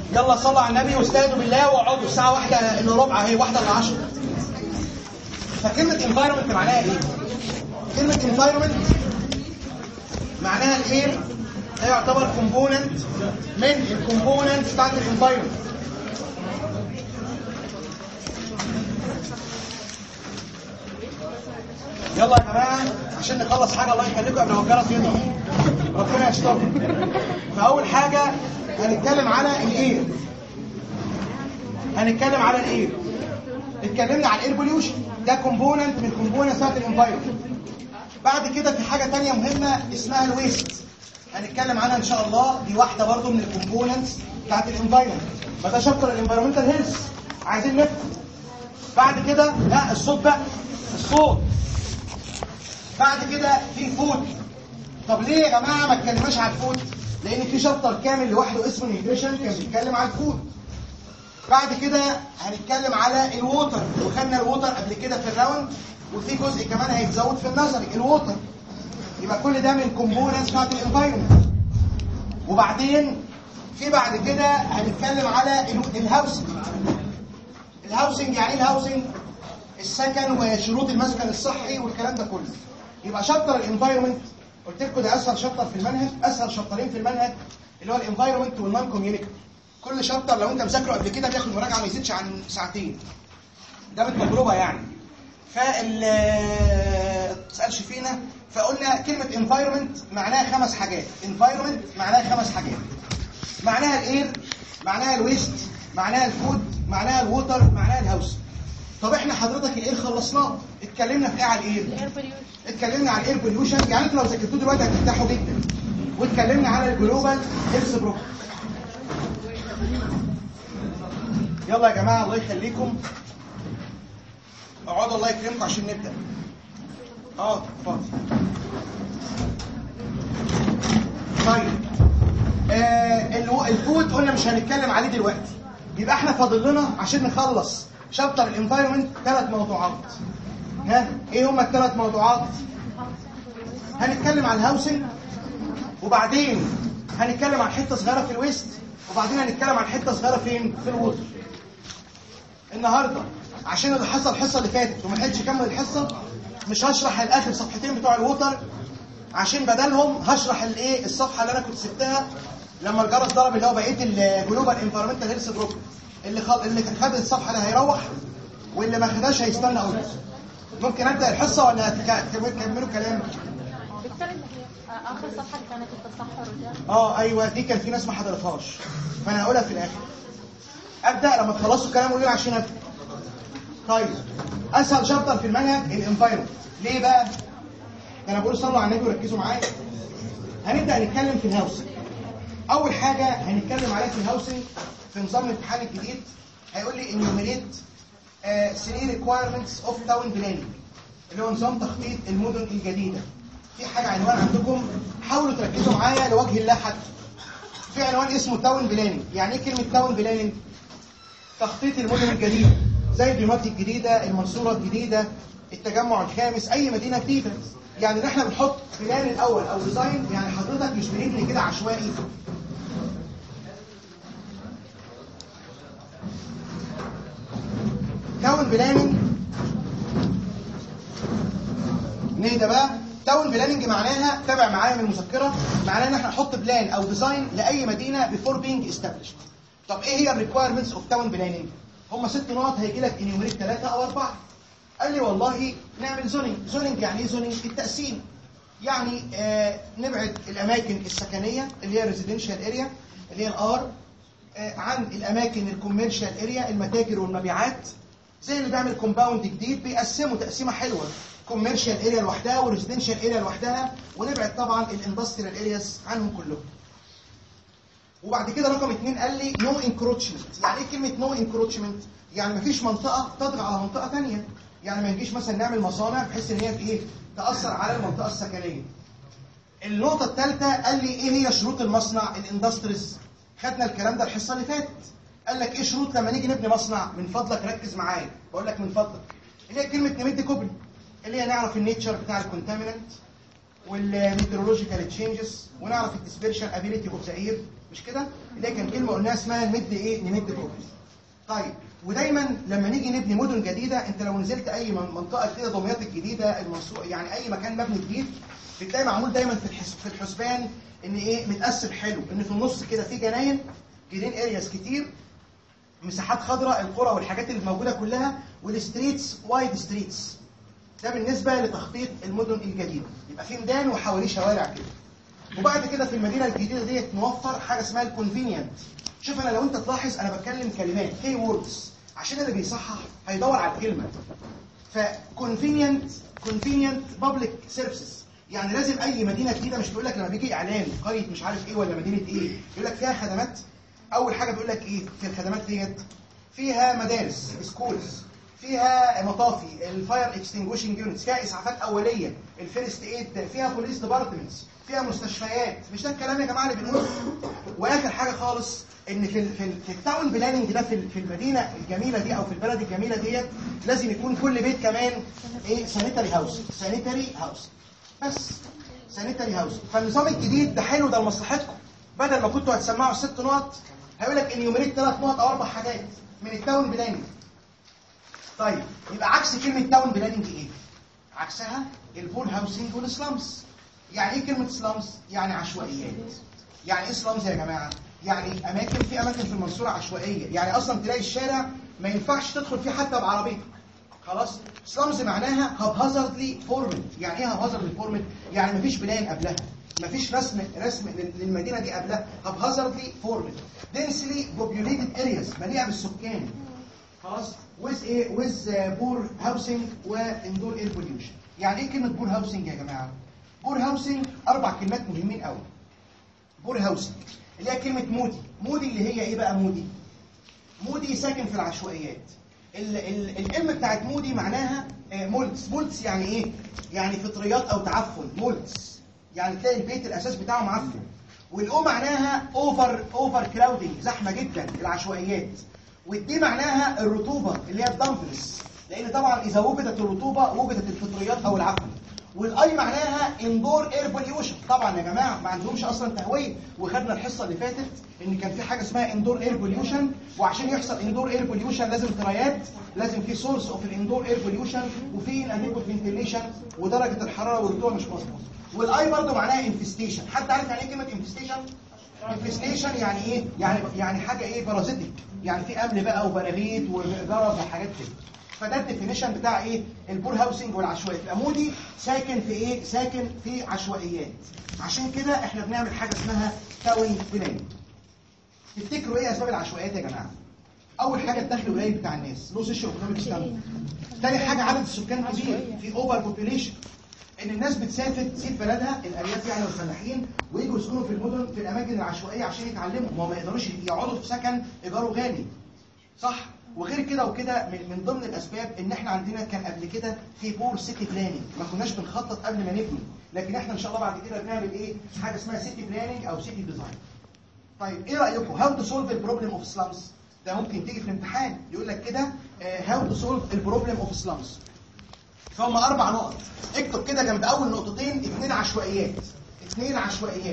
يلا صلوا على النبي واستهدوا بالله واقعدوا الساعه واحدة الا ربع اهي واحدة الا 10 فكلمة environment معناها ايه؟ كلمة environment معناها الاير ده يعتبر كومبوننت من الكومبوننت بتاعت الانفايرمنت يلا يا جماعه عشان نخلص حاجه الله يخليكم قبل ما الجرس يضرب ربنا يستر فاول حاجه هنتكلم على الاير هنتكلم على الاير اتكلمنا على الاير بوليوشن ده كومبوننت من الكومبوننت بتاعت الانفايرمنت بعد كده في حاجه تانية مهمه اسمها الويست هنتكلم عنها ان شاء الله دي واحده برضو من الكومبوننتس بتاعت الانفايرمنت فده شابتر الانفايرمنتال هيلث عايزين نفهم بعد كده لا الصوت بقى الصوت بعد كده في فود طب ليه يا جماعه ما اتكلمناش على الفود لان في شابتر كامل لوحده اسمه نيوتريشن كان بيتكلم على الفود بعد كده هنتكلم على الووتر وخدنا الووتر قبل كده في الراوند وفي جزء كمان هيتزود في النظري الووتر يبقى كل ده من كومبوننتس بتاعت الانفايرمنت وبعدين في بعد كده هنتكلم على ال- الهاوسنج الهاوسنج يعني ايه الهاوسنج السكن وشروط المسكن الصحي والكلام ده كله يبقى شابتر الانفايرمنت قلت لكم ده اسهل شابتر في المنهج اسهل شابترين في المنهج اللي هو الانفايرمنت والنون كوميونيكابل كل شابتر لو انت مذاكره قبل كده بياخد مراجعه ما يزيدش عن ساعتين ده بالتجربه يعني فال تسالش فينا فقلنا كلمه انفايرمنت معناها خمس حاجات انفايرمنت معناها خمس حاجات معناها الاير معناها الويست معناها الفود معناها الووتر معناها الهاوس طب احنا حضرتك الاير خلصناه اتكلمنا في ايه على الاير اتكلمنا على الاير بوليوشن يعني انتوا لو ذاكرتوه دلوقتي هترتاحوا جدا واتكلمنا على الجلوبال هيلث بروجرام يلا يا جماعه الله يخليكم اقعدوا الله يكرمكم عشان نبدا اه اتفضل طيب آه الو- الفود قلنا مش هنتكلم عليه دلوقتي يبقى احنا فاضل لنا عشان نخلص شابتر الانفايرمنت ثلاث موضوعات ها ايه هما الثلاث موضوعات هنتكلم عن الهاوسنج وبعدين هنتكلم عن حته صغيره في الويست وبعدين هنتكلم عن حته صغيره فين في الووتر النهارده عشان اللي حصل الحصه اللي فاتت وما لحقتش اكمل الحصه مش هشرح الاخر صفحتين بتوع الووتر عشان بدلهم هشرح الايه الصفحه اللي انا كنت سبتها لما الجرس ضرب اللي هو بقيه الجلوبال انفيرمنتال هيلث جروب اللي خل... اللي كان خد الصفحه ده هيروح واللي ما خدهاش هيستنى اقول ممكن ابدا الحصه ولا هتك- تكملوا كلام دكتور اللي هي اخر صفحه اللي كانت التصحر ده اه ايوه دي كان في ناس ما حضرتهاش فانا هقولها في الاخر ابدا لما تخلصوا الكلام قولوا لي عشان ابدا طيب اسهل شابتر في المنهج الانفايرمنت ليه بقى ده انا بقول صلوا على النبي وركزوا معايا هنبدا نتكلم في الهاوسنج اول حاجه هنتكلم عليها في الهاوسنج في نظام الامتحان الجديد هيقول لي enumerate uh, three requirements of town planning اللي هو نظام تخطيط المدن الجديده في حاجه عنوان عندكم حاولوا تركزوا معايا لوجه الله حتى في عنوان اسمه تاون بلاننج يعني ايه كلمه تاون بلاننج تخطيط المدن الجديده زي دمياط الجديده المنصوره الجديده التجمع الخامس اي مدينه جديده يعني احنا بنحط بلان الاول او ديزاين يعني حضرتك مش بنبني كده عشوائي تاون بلاننج نهدى بقى تاون بلاننج معناها تابع معايا من المذكره معناها ان احنا نحط بلان او ديزاين لاي مدينه بيفور بينج استابليشد طب ايه هي الريكويرمنتس اوف تاون بلاننج هم ست نقط هيجي لك انيوميريت ثلاثه او اربعه قال لي والله نعمل زونينج زونينج يعني ايه زونينج التقسيم يعني آه نبعد الاماكن السكنيه اللي هي ريزيدنشال اريا اللي هي الار آه عن الاماكن الكوميرشال اريا المتاجر والمبيعات زي اللي بيعمل كومباوند جديد بيقسموا تقسيمه حلوه كوميرشال اريا لوحدها وريزيدنشال اريا لوحدها ونبعد طبعا الاندستريال ارياز عنهم كلهم وبعد كده رقم اتنين قال لي نو انكروتشمنت يعني ايه كلمه نو انكروتشمنت يعني مفيش منطقه تطغى على منطقه ثانيه يعني ما نجيش مثلا نعمل مصانع بحيث ان هي في ايه تاثر على المنطقه السكنيه النقطه الثالثه قال لي ايه هي شروط المصنع الاندستريز خدنا الكلام ده الحصه اللي فاتت قال لك ايه شروط لما نيجي نبني مصنع من فضلك ركز معايا بقول لك من فضلك اللي هي كلمه نمد كوبري اللي هي نعرف النيتشر بتاع الكونتامينانت والميترولوجيكال تشينجز ونعرف الديسبيرشن ابيليتي اوف ذا اير مش كده اللي هي كان كلمه قلناها اسمها نمد ايه نمد كوبري طيب ودايما لما نيجي نبني مدن جديده انت لو نزلت اي من- منطقه كده دمياط الجديده المنصوره يعني اي مكان مبني جديد بتلاقي معمول دايما في الحس في الحسبان ان ايه متقسم حلو ان في النص كده في جناين جرين ارياس كتير مساحات خضراء القرى والحاجات اللي موجوده كلها والستريتس وايد ستريتس ده بالنسبه لتخطيط المدن الجديده يبقى في ميدان وحواليه شوارع كده وبعد كده في المدينه الجديده ديت نوفر حاجه اسمها الكونفينينت شوف انا لو انت تلاحظ انا بتكلم كلمات كي ووردز عشان اللي بيصحح هيدور على الكلمه فكونفينينت كونفينينت بابليك سيرفيسز يعني لازم اي مدينه جديده مش تقول لك لما بيجي اعلان قريه مش عارف ايه ولا مدينه ايه يقول لك فيها خدمات اول حاجه بيقول لك ايه في الخدمات ديت فيها مدارس سكولز فيها مطافي الفاير اكستنجوشنج يونتس فيها اسعافات اوليه الفيرست ايد فيها بوليس ديبارتمنتس فيها مستشفيات مش ده الكلام يا جماعه اللي بنقوله واخر حاجه خالص ان في ال- في, ال- في التاون بلاننج ده في, ال- في المدينه الجميله دي او في البلد الجميله ديت لازم يكون كل بيت كمان ايه سانيتري هاوس سانيتري هاوس بس سانيتري هاوس فالنظام الجديد ده حلو ده لمصلحتكم بدل ما كنتوا هتسمعوا ست نقط هيقول لك ان يوميريت ثلاث نقط او اربع حاجات من التاون بلاننج طيب يبقى عكس كلمه تاون بلاننج ايه عكسها البول هاوسنج والسلامز يعني ايه كلمه سلامز يعني عشوائيات يعني ايه سلامز يا جماعه يعني اماكن في اماكن في المنصوره عشوائيه يعني اصلا تلاقي الشارع ما ينفعش تدخل فيه حتى بعربيتك خلاص سلامز معناها هازاردلي فورمد يعني ايه هازاردلي فورمد يعني مفيش بلان قبلها مفيش رسم رسم لل- للمدينه دي قبلها هازاردلي فورمد densely populated areas مليئه بالسكان خلاص ويز ايه ويز بور هاوسنج واندور اير بوليوشن يعني ايه كلمه بور هاوسنج يا جماعه بور هاوسنج اربع كلمات مهمين قوي بور هاوسنج اللي هي كلمه مودي مودي اللي هي ايه بقى مودي مودي ساكن في العشوائيات ال- ال- الام بتاعت مودي معناها آه، مولتس مولتس يعني ايه يعني فطريات او تعفن مولتس يعني تلاقي البيت الاساس بتاعه معفن والاو معناها اوفر اوفر كراودنج زحمه جدا العشوائيات والدي معناها الرطوبه اللي هي الدمبلس لان طبعا اذا وجدت الرطوبه وجدت الفطريات او العفن والاي معناها اندور اير بوليوشن طبعا يا جماعه ما عندهمش اصلا تهويه وخدنا الحصه اللي فاتت ان كان في حاجه اسمها اندور اير بوليوشن وعشان يحصل اندور اير بوليوشن لازم قرايات لازم في سورس اوف الاندور اير بوليوشن وفي اناديكوت فنتيليشن ودرجه الحراره والرطوبه مش مظبوطه والاي برضه معناها انفستيشن حد عارف يعني ايه كلمه انفستيشن انفستيشن يعني ايه يعني يعني حاجه ايه بارازيتك يعني في امل بقى وبراغيث وجرس وحاجات كده فده الديفينيشن بتاع ايه البور هاوسنج والعشوائيات الامودي ساكن في ايه ساكن في عشوائيات عشان كده احنا بنعمل حاجه اسمها تاون بلان تفتكروا ايه اسباب العشوائيات يا جماعه اول حاجه الدخل القليل بتاع الناس لو سوشيو ايكونوميك ستاندرد تاني حاجه عدد السكان كبير في اوفر بوبيليشن ان الناس بتسافر تسيب بلدها الارياف يعني والفلاحين ويجوا يسكنوا في المدن في الاماكن العشوائيه عشان يتعلموا ما هم ما يقدروش يقعدوا في سكن ايجاره غالي صح وغير كده وكده من, من ضمن الاسباب ان احنا عندنا كان قبل كده في بور سيتي بلاننج ما كناش بنخطط قبل ما نبني لكن احنا ان شاء الله بعد كده بنعمل ايه حاجه اسمها سيتي بلاننج او سيتي ديزاين طيب ايه رايكم هاو تو سولف البروبلم اوف سلامز ده ممكن تيجي في الامتحان يقول لك كده هاو تو سولف البروبلم اوف سلامز فهم اربع نقط اكتب كده جنب اول نقطتين اثنين عشوائيات اثنين عشوائيات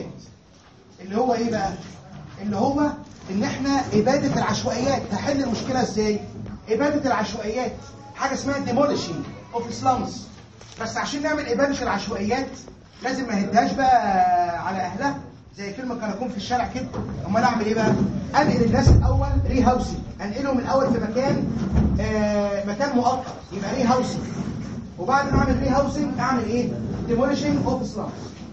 اللي هو ايه بقى اللي هو ان احنا اباده العشوائيات هحل المشكله ازاي اباده العشوائيات حاجه اسمها ديموليشنج اوف سلامز بس عشان نعمل اباده العشوائيات لازم ما اهدهاش بقى على اهلها زي فيلم كراكون في الشارع كده امال اعمل ايه بقى انقل الناس الاول ري هاوسنج انقلهم الاول في مكان آه مكان مؤقت يبقى ري هاوسنج وبعد ما اعمل ري هاوسنج اعمل ايه ديموليشنج اوف سلامز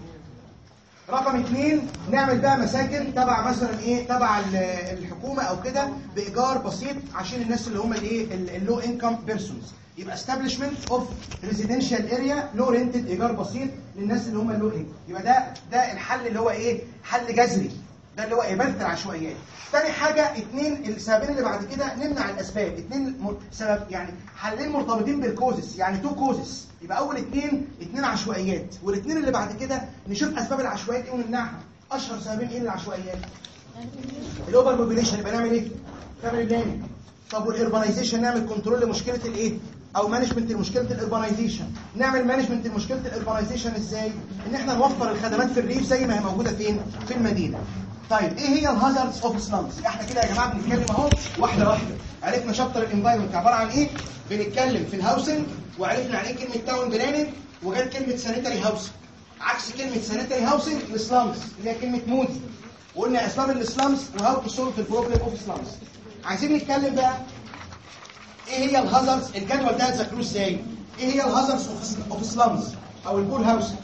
رقم اثنين نعمل بقى مساكن تبع مثلا ايه تبع ال- الحكومه او كده بايجار بسيط عشان الناس اللي هم الايه اللو انكم بيرسونز يبقى establishment اوف ريزيدنشال اريا لو رينتد ايجار بسيط للناس اللي هم اللو انكم يبقى ده ده الحل اللي هو ايه حل جذري ده اللي هو اباده العشوائيات تاني حاجه اتنين السببين اللي بعد كده نمنع الاسباب اتنين مر- سبب يعني حلين مرتبطين بالكوزس يعني تو كوزس يبقى اول اتنين اتنين عشوائيات والاثنين اللي بعد كده نشوف اسباب العشوائيات ايه ونمنعها اشهر سببين ايه للعشوائيات الاوفر موبيليشن يبقى نعمل ايه فاميلي بلاننج طب والاربانيزيشن نعمل كنترول لمشكله الايه او مانجمنت لمشكله الاربانيزيشن نعمل مانجمنت لمشكله الاربانيزيشن ازاي ان احنا نوفر الخدمات في الريف زي ما هي موجوده فين في المدينه طيب ايه هي الهازاردز اوف سلامز احنا كده يا جماعه بنتكلم اهو واحده واحده عرفنا شابتر الانفايرمنت عباره عن ايه بنتكلم في الهاوسنج وعرفنا يعني ايه كلمه تاون بلاننج وجت كلمه سانيتري هاوسنج عكس كلمه سانيتري هاوسنج السلامز اللي هي كلمه مودي وقلنا اسباب السلامز وهاو تو سولف البروبلم اوف سلامز عايزين نتكلم بقى ايه هي الهازاردز الجدول ده هتذاكروه ازاي ايه هي الهازاردز اوف سلامز او البول هاوسنج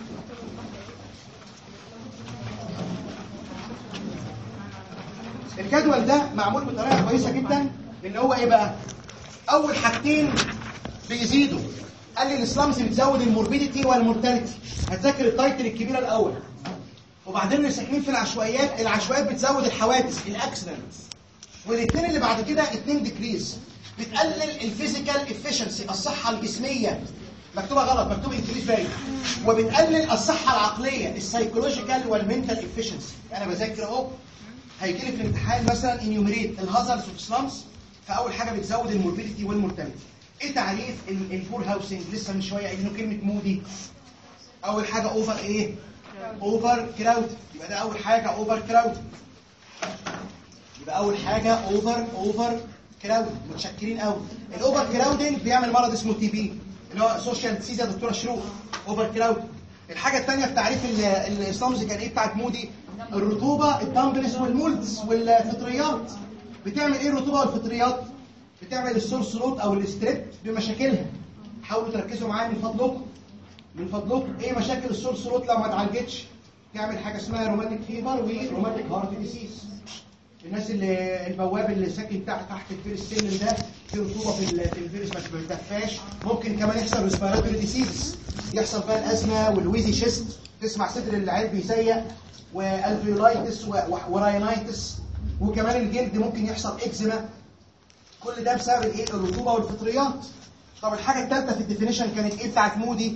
الجدول ده معمول بطريقه كويسه جدا اللي هو ايه بقى اول حاجتين بيزيدوا قال لي الاسلامز بتزود الموربيديتي والمورتاليتي هتذاكر التايتل الكبيره الاول وبعدين اللي ساكنين في العشوائيات العشوائيات بتزود الحوادث الاكسيدنتس والاثنين اللي بعد كده اثنين ديكريز بتقلل الفيزيكال افشنسي الصحه الجسميه مكتوبه غلط مكتوب انكريز باين وبتقلل الصحه العقليه السايكولوجيكال والمنتال افشنسي انا بذاكر اهو هيجي لي في الامتحان مثلا انيوميريت الهازاردز اوف سلامز فاول حاجه بتزود الموربيديتي والمورتاليتي ايه تعريف ال- البور هاوسنج لسه من شويه قايلينه كلمه مودي اول حاجه اوفر ايه اوفر كراود يبقى ده اول حاجه اوفر كراود يبقى اول حاجه اوفر اوفر كراود متشكرين قوي الاوفر كراودنج بيعمل مرض اسمه تي بي اللي هو سوشيال ديسيز يا دكتوره شروق اوفر كراود الحاجه الثانيه في تعريف ال- الاسلامز كان ايه بتاعت مودي الرطوبه الدمبلس والمولدز والفطريات بتعمل ايه الرطوبه والفطريات بتعمل السورس روت او الاستريب بمشاكلها حاولوا تركزوا معايا من فضلكم من فضلكم ايه مشاكل السورس روت لو ما اتعالجتش تعمل حاجه اسمها روماتيك فيبر وروماتيك هارت ديسيز الناس اللي البواب اللي ساكن تحت تحت الفير السلم ده في رطوبه في ال- في الفيرس ما بيدفاش ممكن كمان يحصل ريسبيراتوري ديسيز يحصل بقى الازمه والويزي شيست تسمع صدر العيال بيزيق والفيولايتس و- و- وراينايتس وكمان الجلد ممكن يحصل اكزيما كل ده بسبب الايه الرطوبه والفطريات طب الحاجه الثالثه في الديفينيشن كانت ايه بتاعت مودي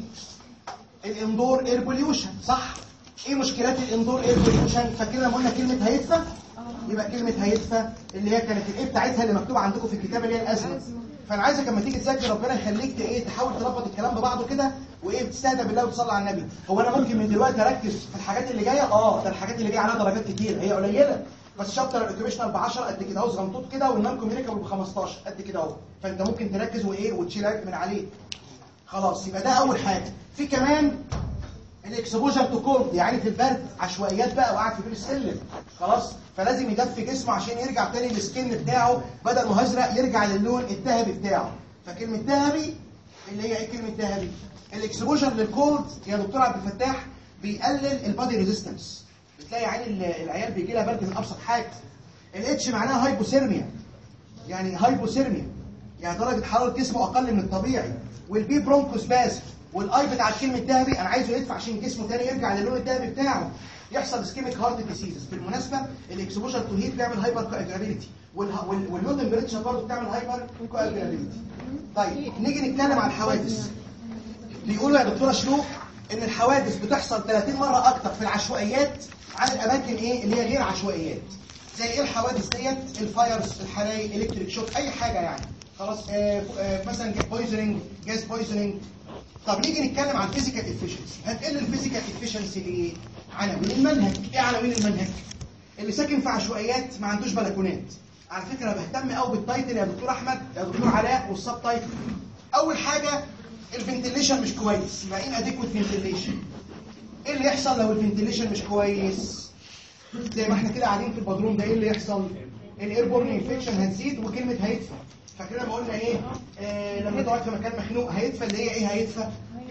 الاندور اير بوليوشن صح ايه مشكلات الاندور اير بوليوشن فاكرين لما قلنا كلمه هيدفى يبقى كلمه هيدفى اللي هي كانت الايه بتاعتها اللي مكتوبه عندكم في الكتاب اللي هي الازمه فانا عايزك لما تيجي تذاكر ربنا يخليك ت- ايه تحاول تربط الكلام ببعضه كده وايه بتستهدى بالله وتصلي على النبي هو انا ممكن من دلوقتي اركز في الحاجات اللي جايه اه ده الحاجات اللي جايه عليها درجات كتير هي قليله بس شابتر الاوكيبيشنال ب 10 قد كده اهو صغنطوط كده والنون كوميونيكابل ب 15 قد كده اهو فانت ممكن تركز وايه وتشيل عبء من عليه خلاص يبقى ده اول حاجه في كمان الاكسبوجر تو كولد يعني في البرد عشوائيات بقى وقاعد في بير السلم خلاص فلازم يدفي جسمه عشان يرجع تاني السكن بتاعه بدل ما هو ازرق يرجع للون الذهبي بتاعه فكلمه ذهبي اللي هي ايه كلمه ذهبي الاكسبوجر للكولد يا دكتور عبد الفتاح بيقلل البادي ريزيستنس بتلاقي عين ال- العيال بيجي لها برد من ابسط حاجه الاتش معناها هايبوثيرميا يعني هايبوثيرميا يعني درجة حرارة جسمه أقل من الطبيعي والبي برونكوسباز والاي بتاع الكلمة الذهبي أنا عايزه يدفع عشان جسمه تاني يرجع للون الذهبي بتاعه يحصل اسكيميك هارت ديسيزز بالمناسبة الاكسبوجر تو هيت بيعمل هايبر كواجرابيلتي واللو تمبريتشر برضه بتعمل هايبر كواجرابيلتي طيب نيجي نتكلم عن الحوادث بيقولوا يا دكتورة شلوك ان الحوادث بتحصل 30 مرة اكتر في العشوائيات عن الاماكن ايه اللي هي غير عشوائيات زي ايه الحوادث ديت الفايرز الحرايق الكتريك شوك اي حاجة يعني خلاص آه آه مثلا بويزنينج جاز بويزنينج طب نيجي نتكلم عن فيزيكال افيشنسي هتقل الفيزيكال افيشنسي ليه عناوين المنهج ايه عناوين المنهج اللي ساكن في عشوائيات ما عندوش بلكونات على فكره انا بهتم قوي بالتايتل يا دكتور احمد يا دكتور علاء والسب تايتل اول حاجه الفنتيليشن مش كويس يبقى ايه اديكوت فنتيليشن ايه اللي يحصل لو الفنتيليشن مش كويس زي ما احنا كده قاعدين في البدروم ده ايه اللي يحصل الايربورن انفكشن هتزيد وكلمه هيدفى فاكرين لما قلنا ايه آه لما تقعد في مكان مخنوق هيدفى اللي هي ايه هيدفى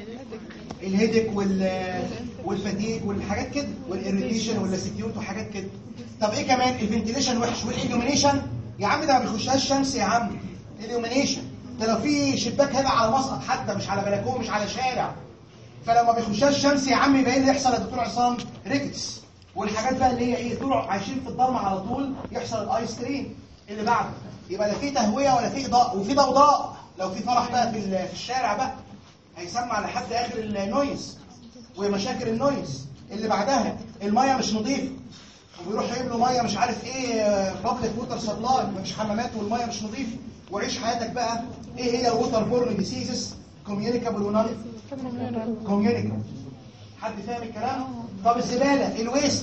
الهيدك وال والفتيق والحاجات كده والاريتيشن واللاسيتيوت وحاجات كده طب ايه كمان الفنتيليشن وحش والاليومينيشن يا عم ده ما بيخشهاش شمس يا عم اليومينيشن ده لو في شباك هنا على مسقط حتى مش على بلكون مش على شارع فلو ما بيخشهاش شمس يا عم يبقى ايه اللي يحصل يا دكتور عصام ريكتس والحاجات بقى اللي هي ايه طول عايشين في الضلمه على طول يحصل الايس كريم اللي بعده يبقى لا في تهويه ولا في اضاءه وفي ضوضاء لو في فرح بقى في ال- في الشارع بقى هيسمع لحد اخر النويز ومشاكل النويز اللي بعدها الميه مش نظيفه وبيروح يجيب له ميه مش عارف ايه بابليك ووتر سبلاي مفيش حمامات والميه مش نظيفه وعيش حياتك بقى ايه هي الووتر بورن ديسيزز كوميونيكابل ونون كوميونيكابل حد فاهم الكلام طب الزباله الويست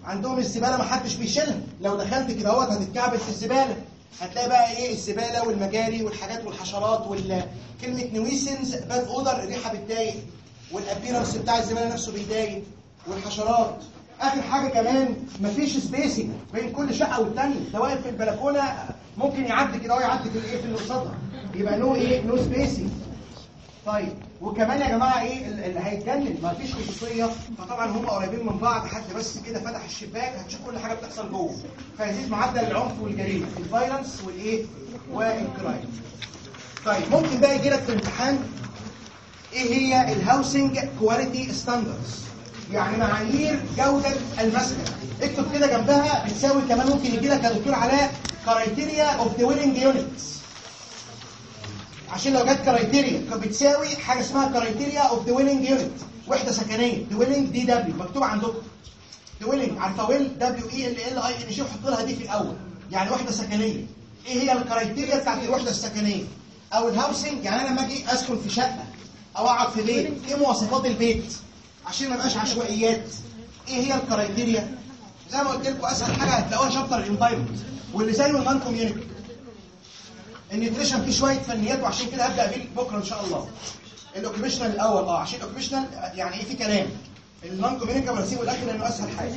عندهم الزباله ما حدش بيشيلها لو دخلت كده اهوت هتتكعبل في الزباله هتلاقي بقى ايه الزباله والمجاري والحاجات والحشرات وال كلمه نويسنز باد اودر الريحه بتضايق والابيرنس بتاع الزباله نفسه بيضايق والحشرات اخر حاجه كمان مفيش سبيسنج بين كل شقه والتانيه ده واقف في البلكونه ممكن يعدي كده اهو يعدي في الايه في اللي قصادها يبقى نو ايه نو سبيسنج طيب وكمان يا جماعه ايه ال- اللي هيتجنن ما فيش خصوصيه فطبعا هم قريبين من بعض حد بس كده فتح الشباك هتشوف كل حاجه بتحصل جوه فيزيد معدل العنف والجريمه الفايلنس والايه والكرايم طيب ممكن بقى يجي لك في الامتحان ايه هي الهاوسنج كواليتي ستاندردز يعني معايير جوده المسكن اكتب كده جنبها بتساوي كمان ممكن يجي لك يا دكتور علاء كرايتيريا اوف دويلنج يونتس عشان لو جت كرايتيريا بتساوي حاجه اسمها كرايتيريا اوف دويلنج يونت وحده سكنيه دويلنج دي دبليو مكتوب عندكم دويلنج عارفه ويل دبليو اي ال ال اي ان جي حط لها دي في الاول يعني وحده سكنيه ايه هي الكرايتيريا بتاعت الوحده السكنيه او الهاوسنج يعني انا لما اجي اسكن في شقه او اقعد في بيت ايه مواصفات البيت عشان ما يبقاش عشوائيات ايه هي الكرايتيريا زي ما قلت لكم اسهل حاجه هتلاقوها شابتر الانفايرمنت واللي زيه النون كوميونيتي النيوتريشن فيه شويه فنيات وعشان كده هبدا بيه بكره ان شاء الله الاوكيبيشنال الاول اه عشان الاوكيبيشنال يعني ايه في كلام النون كوميونيكابل اسيبه الاخر لانه اسهل حاجه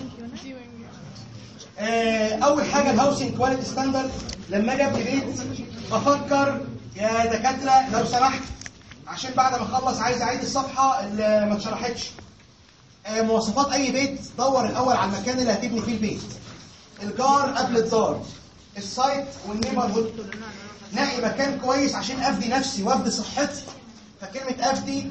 آه، اول حاجه الهاوسنج كواليتي ستاندرد لما اجي ابني بيت بفكر يا دكاتره لو سمحت عشان بعد ما اخلص عايز اعيد الصفحه اللي ما اتشرحتش آه، مواصفات اي بيت دور الاول على المكان اللي هتبني فيه البيت الجار قبل الدار السايت والنيبر هود نقي مكان كويس عشان افدي نفسي وافدي صحتي فكلمه افدي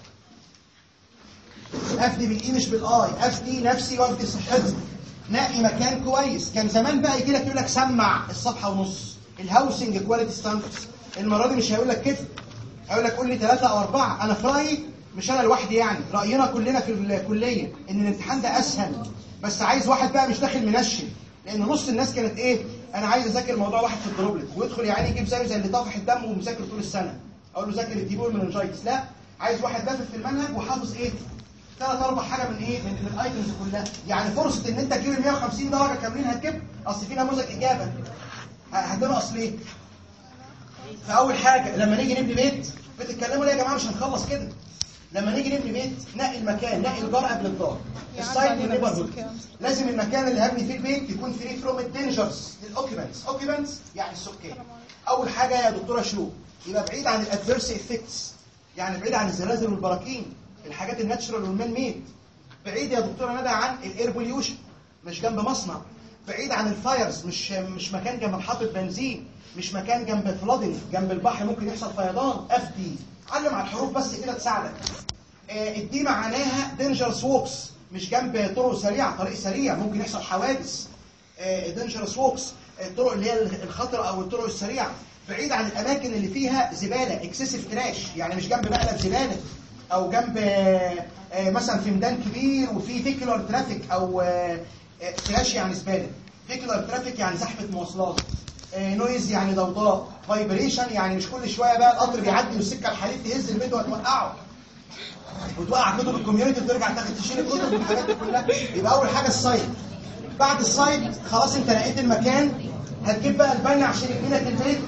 افدي بالاي مش بالاي افدي نفسي وافدي صحتي نقي مكان كويس كان زمان بقى يجي لك يقول لك سمع الصفحه ونص الهاوسنج كواليتي ستاندردز المره دي مش هيقول لك كده هيقول لك قول لي ثلاثه او اربعه انا في رايي مش انا لوحدي يعني راينا كلنا في الكليه ان الامتحان ده اسهل بس عايز واحد بقى مش داخل منشن لان نص الناس كانت ايه انا عايز اذاكر موضوع واحد في الدروبلت ويدخل يعني يجيب زيه زي اللي طافح الدم ومذاكر طول السنه اقول له ذاكر الديبول مننجايتس لا عايز واحد داخل في المنهج وحافظ ايه ثلاث اربع حاجه من ايه من, من الايتمز كلها يعني فرصه ان انت تجيب ال 150 درجه كاملين هتجيب اصل في نموذج اجابه ه- هتنقص ليه فاول حاجه لما نيجي نبني بيت بتتكلموا ليه يا جماعه مش هنخلص كده لما نيجي نبني بيت نقي المكان نقي الجار قبل الدار السايت والنيبرهود لازم المكان اللي هبني فيه البيت يكون فري فروم الدينجرز للاوكيبنتس اوكيبنتس يعني السكان اول حاجه يا دكتوره شو يبقى بعيد عن الادفيرس افكتس يعني بعيد عن الزلازل والبراكين الحاجات الناتشرال والمان ميد بعيد يا دكتوره ندى عن الاير بوليوشن مش جنب مصنع بعيد عن الفايرز مش مش مكان جنب محطه بنزين مش مكان جنب فلودنج جنب البحر ممكن يحصل فيضان افدي علم على الحروف بس كده تساعدك آه، دي معناها دينجرس ووكس مش جنب طرق سريعه طريق سريع ممكن يحصل حوادث دينجرس ووكس الطرق اللي هي الخطره او الطرق السريعه بعيد عن الاماكن اللي فيها زباله اكسسيف تراش يعني مش جنب مقلب زباله او جنب آه، آه، مثلا في ميدان كبير وفي فيكولار ترافيك او آه، آه، تراش يعني زباله فيكولار ترافيك يعني زحمه مواصلات آه، نويز يعني ضوضاء فايبريشن يعني مش كل شويه بقى القطر بيعدي والسكه الحديد تهز البيت وتوقعه وتوقع كتب الكوميونتي وترجع تاخد تشيل الكتب والحاجات دي كلها يبقى اول حاجه السايت بعد السايت خلاص انت لقيت المكان هتجيب بقى البنا عشان يبني لك البيت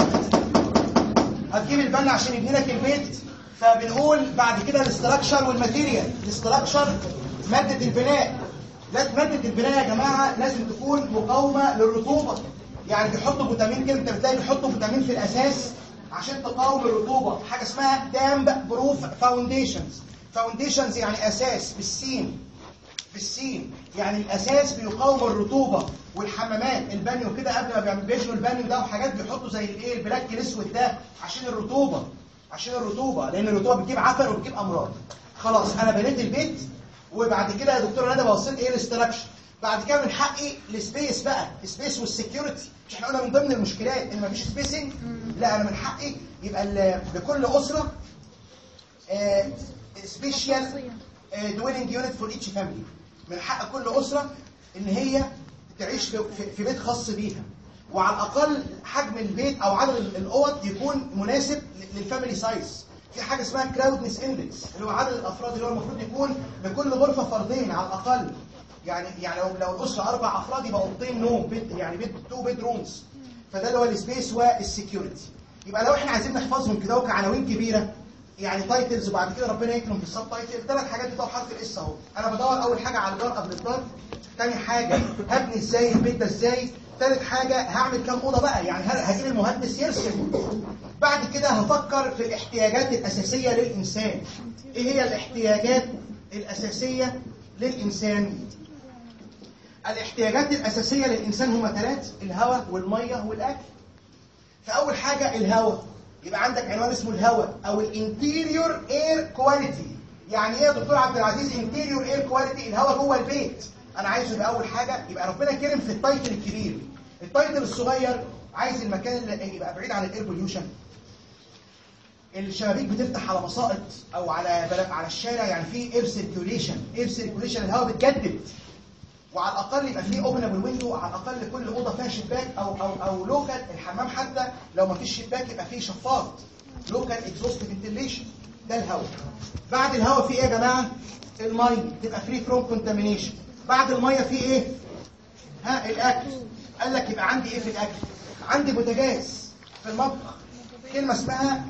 هتجيب البنا عشان يبني لك البيت فبنقول بعد كده الاستراكشر والماتيريال الاستراكشر ماده البناء لازم ماده البناء يا جماعه لازم تكون مقاومه للرطوبه يعني بيحطوا فيتامين كده انت بتلاقي بيحطوا فيتامين في الاساس عشان تقاوم الرطوبه حاجه اسمها دامب بروف فاونديشنز فاونديشنز يعني اساس بالسين بالسين يعني الاساس بيقاوم الرطوبه والحمامات البانيو كده قبل ما بيعملوا بيجنوا البانيو ده وحاجات بيحطوا زي الايه البلاك الاسود ده عشان الرطوبه عشان الرطوبه لان الرطوبه بتجيب عفن وبتجيب امراض خلاص انا بنيت البيت وبعد كده يا دكتور ندى بصيت ايه الاستراكشر بعد كده من حقي السبيس بقى السبيس والسكيورتي مش احنا قلنا من ضمن المشكلات ان مفيش سبيسنج لا انا من حقي يبقى ال- لكل اسره سبيشال دويلنج يونت فور ايتش فاميلي من حق كل اسره ان هي تعيش في, في, في بيت خاص بيها وعلى الاقل حجم البيت او عدد ال- الاوض يكون مناسب ل- للفاميلي سايز في حاجه اسمها كراودنس اندكس اللي هو عدد الافراد اللي هو المفروض يكون لكل غرفه فردين على الاقل يعني يعني لو لو الاسره اربع افراد يبقى اوضتين نوم بيت يعني بيت تو بيد رومز فده اللي هو السبيس والسكيورتي يبقى لو احنا عايزين نحفظهم كده كعناوين كبيره يعني تايتلز وبعد كده ربنا يكرم في السب تايتل ثلاث حاجات بتوع حرف الاس اهو انا بدور اول حاجه على الجار قبل الدار تاني حاجه هبني ازاي البيت ده ازاي ثالث حاجه هعمل كام اوضه بقى يعني هل- هجيب المهندس يرسم بعد كده هفكر في الاحتياجات الاساسيه للانسان ايه هي الاحتياجات الاساسيه للانسان الاحتياجات الاساسيه للانسان هما ثلاث الهواء والميه والاكل فاول حاجه الهواء يبقى عندك عنوان اسمه الهواء او الانتيريور اير كواليتي يعني ايه يا دكتور عبد العزيز انتيريور اير كواليتي الهواء جوه البيت انا عايزه يبقى اول حاجه يبقى ربنا كرم في التايتل الكبير التايتل الصغير عايز المكان اللي يبقى بعيد عن الاير بوليوشن الشبابيك بتفتح على مساقط او على بلا- على الشارع يعني في اير سيركيوليشن اير سيركيوليشن الهواء بيتجدد وعلى الاقل يبقى فيه اوبنبل ويندو على الاقل كل اوضه فيها شباك او او او لوكال الحمام حتى لو ما فيش شباك يبقى فيه شفاط لوكال اكزوست فنتيليشن ده الهواء بعد الهواء في ايه يا جماعه الميه تبقى فري فروم كونتامينيشن بعد الميه في ايه ها الاكل قال لك يبقى عندي ايه في الاكل عندي بوتاجاز في المطبخ كلمه اسمها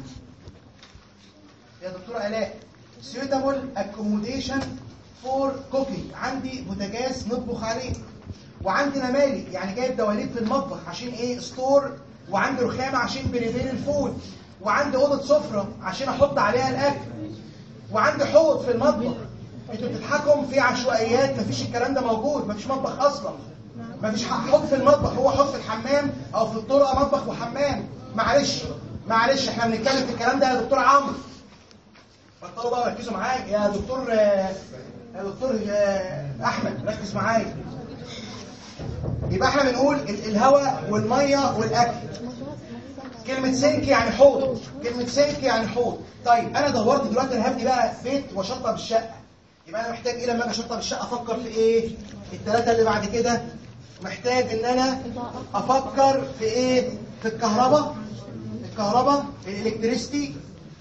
يا دكتوره الاء suitable accommodation for cooking عندي بوتاجاز نطبخ عليه وعندي نمالي يعني جايب دواليب في المطبخ عشان ايه ستور وعندي رخامه عشان بريبير الفود وعندي اوضه سفره عشان احط عليها الاكل وعندي حوض في المطبخ انتوا بتضحكوا في عشوائيات مفيش الكلام ده موجود مفيش مطبخ اصلا مفيش حوض في المطبخ هو حوض في الحمام او في الطرقه مطبخ وحمام معلش معلش احنا بنتكلم في الكلام ده يا دكتور عمرو بطلوا بقى ركزوا معايا يا دكتور آه، يا دكتور آه، احمد ركز معايا يبقى احنا بنقول ال- الهواء والميه والاكل كلمة سنك يعني حوض كلمة سنك يعني حوض طيب انا دورت دلوقتي انا هبني بقى بيت واشطب الشقة يبقى انا محتاج ايه لما اجي اشطب الشقة افكر في ايه الثلاثة اللي بعد كده محتاج ان انا افكر في ايه في الكهرباء الكهرباء الالكتريستي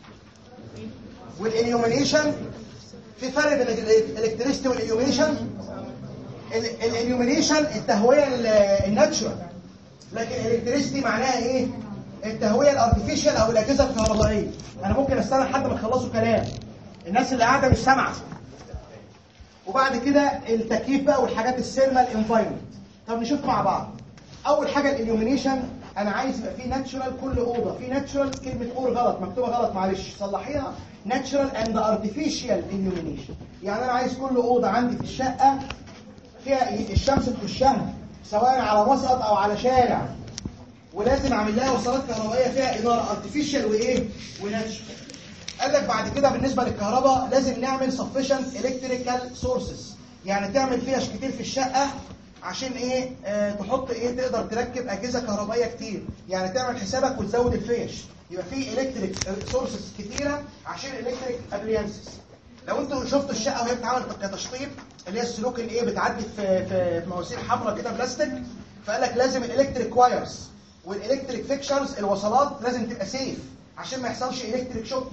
والاليومينيشن في فرق بين الالكتريستي والاليومينيشن ال- الاليومينيشن التهويه ال- الناتشورال لكن الالكتريستي معناها ايه التهويه الارتفيشال او الاجهزه الكهربائيه انا ممكن استنى لحد ما يخلصوا كلام الناس اللي قاعده مش سامعه وبعد كده التكييف بقى والحاجات السيرمال انفايرمنت طب نشوف مع بعض اول حاجه الاليومينيشن انا عايز يبقى في ناتشورال كل اوضه في ناتشورال كلمه اور غلط مكتوبه غلط معلش صلحيها ناتشورال اند ارتفيشال illumination يعني انا عايز كل اوضه عندي في الشقه فيها الشمس تخشها سواء على مسقط او على شارع ولازم اعمل لها وصلات كهربائيه فيها اضاءه ارتفيشال وايه وناتشورال قال لك بعد كده بالنسبه للكهرباء لازم نعمل sufficient electrical sources يعني تعمل فيش كتير في الشقه عشان ايه آه تحط ايه تقدر تركب اجهزه كهربائيه كتير يعني تعمل حسابك وتزود الفيش يبقى في الكتريك سورسز كتيره عشان الكتريك ابليانسز لو انتوا شفتوا الشقه وهي بتتعمل كتشطيب اللي هي السلوك اللي ايه بتعدي في في في مواسير حمراء كده بلاستيك فقال لك لازم الالكتريك وايرز والالكتريك فيكشرز الوصلات لازم تبقى سيف عشان ما يحصلش الكتريك شوك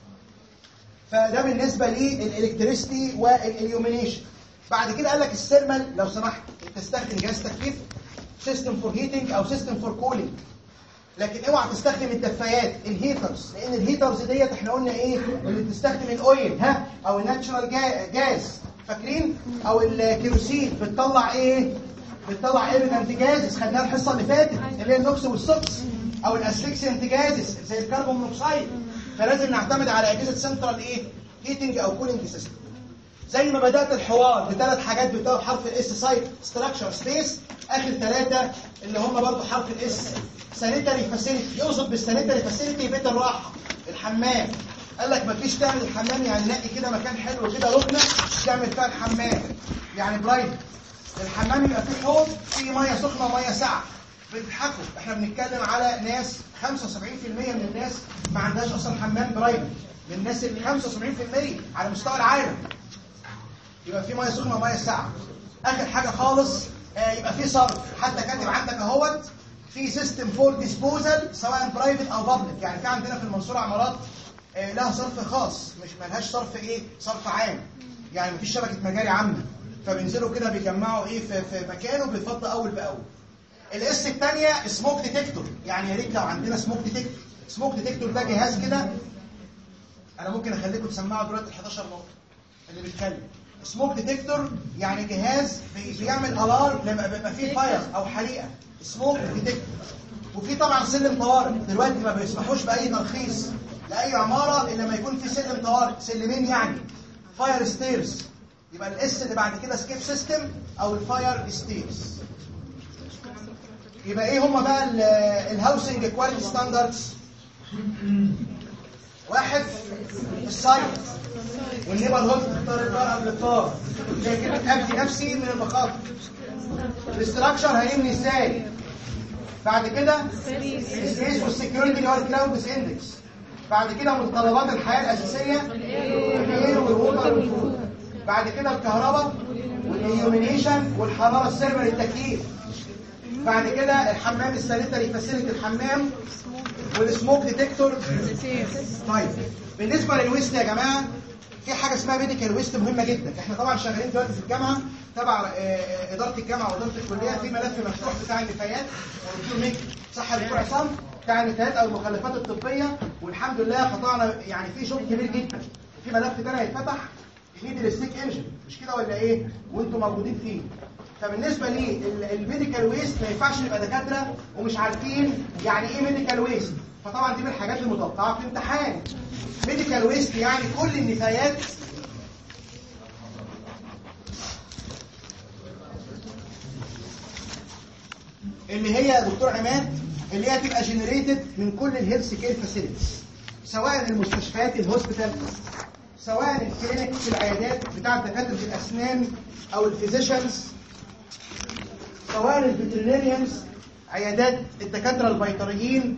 فده بالنسبه للالكتريستي والاليومينيشن بعد كده قال لك السيرمال لو سمحت تستخدم جهاز تكييف سيستم فور هيتنج او سيستم فور كولينج لكن اوعى تستخدم الدفايات الهيترز لان الهيترز ديت احنا قلنا ايه اللي بتستخدم الاويل ها او الناتشورال جا- جاز فاكرين او الكيروسين بتطلع ايه بتطلع ايريدنت جازز خدناها الحصه اللي فاتت اللي هي النوكس والسوكس او الاسفكسينت جازز زي الكربون مونوكسيد فلازم نعتمد على اجهزه سنترال ايه هيتنج او كولينج سيستم زي ما بدات الحوار بثلاث حاجات بتوع حرف الاس سايت ستراكشر سبيس اخر ثلاثه اللي هم برضو حرف الاس سانيتاري فاسيلتي يقصد بالسانيتاري فاسيلتي بيت الراحه الحمام قال لك مفيش تعمل الحمام يعني نقي كده مكان حلو كده ركنه تعمل فيها الحمام يعني برايفت الحمام يبقى فيه حوض فيه ميه سخنه وميه ساقعه بتضحكوا احنا بنتكلم على ناس 75% من الناس ما عندهاش اصلا حمام برايفت من الناس اللي 75% على مستوى العالم يبقى في ميه سخنه وميه ساقعه اخر حاجه خالص آه، يبقى في صرف حتى كاتب عندك اهوت في سيستم فور ديسبوزال سواء برايفت او بابليك يعني في عندنا في المنصوره عمارات آه، لها صرف خاص مش ملهاش صرف ايه صرف عام يعني مفيش شبكه مجاري عامه فبينزلوا كده بيجمعوا ايه في, في مكانه بيفض اول باول الاس الثانيه سموك ديتكتور يعني يا ريت لو عندنا سموك ديتكتور سموك ديتكتور ده جهاز كده انا ممكن اخليكم تسمعوا دلوقتي ال 11 نقطه اللي بيتكلم سموك ديتكتور يعني جهاز بي- بيعمل الارم لما بيبقى فيه فاير او حريقه سموك ديتكتور وفي طبعا سلم طوارئ دلوقتي ما بيسمحوش باي ترخيص لاي عماره الا لما يكون في سلم طوارئ سلمين يعني فاير ستيرز يبقى الاس اللي بعد كده سكيب سيستم او الفاير ستيرز يبقى ايه هما بقى الهاوسنج كواليتي ستاندردز واحد السايت والنيبر هولد تختار الدار قبل الطار زي كده ابدي نفسي من المخاطر الاستراكشر هيبني ازاي بعد كده السبيس والسكيورتي اللي هو الكلاود اندكس بعد كده متطلبات الحياه الاساسيه الاير والووتر والفود بعد كده الكهرباء والإيومينيشن والحراره السيرفر التكييف بعد كده الحمام السانيتري فاسيلتي الحمام والسموك ديتكتور طيب بالنسبه للويست يا جماعه في حاجه اسمها ميديكال ويست مهمه جدا احنا طبعا شغالين دلوقتي في الجامعه تبع آه، آه، اداره الجامعه واداره الكليه في ملف مفتوح بتاع النفايات والدكتور ميك صح يا دكتور عصام بتاع النفايات او المخلفات الطبيه والحمد لله قطعنا يعني في شغل كبير جدا في ملف تاني هيتفتح ميدل ستيك انجن مش كده ولا ايه وانتم موجودين فيه فبالنسبه لي الميديكال ويست ما ينفعش نبقى دكاتره ومش عارفين يعني ايه ميديكال ويست فطبعا دي من الحاجات المتوقعه في امتحان ميديكال ويست يعني كل النفايات اللي هي يا دكتور عماد اللي هي تبقى جنريتد من كل الهيلث كير فاسيلتيز سواء المستشفيات الهوسبيتال سواء الكلينيك في العيادات بتاع دكاتره الاسنان او الفيزيشنز سواء الفيترينيريانز عيادات الدكاتره البيطريين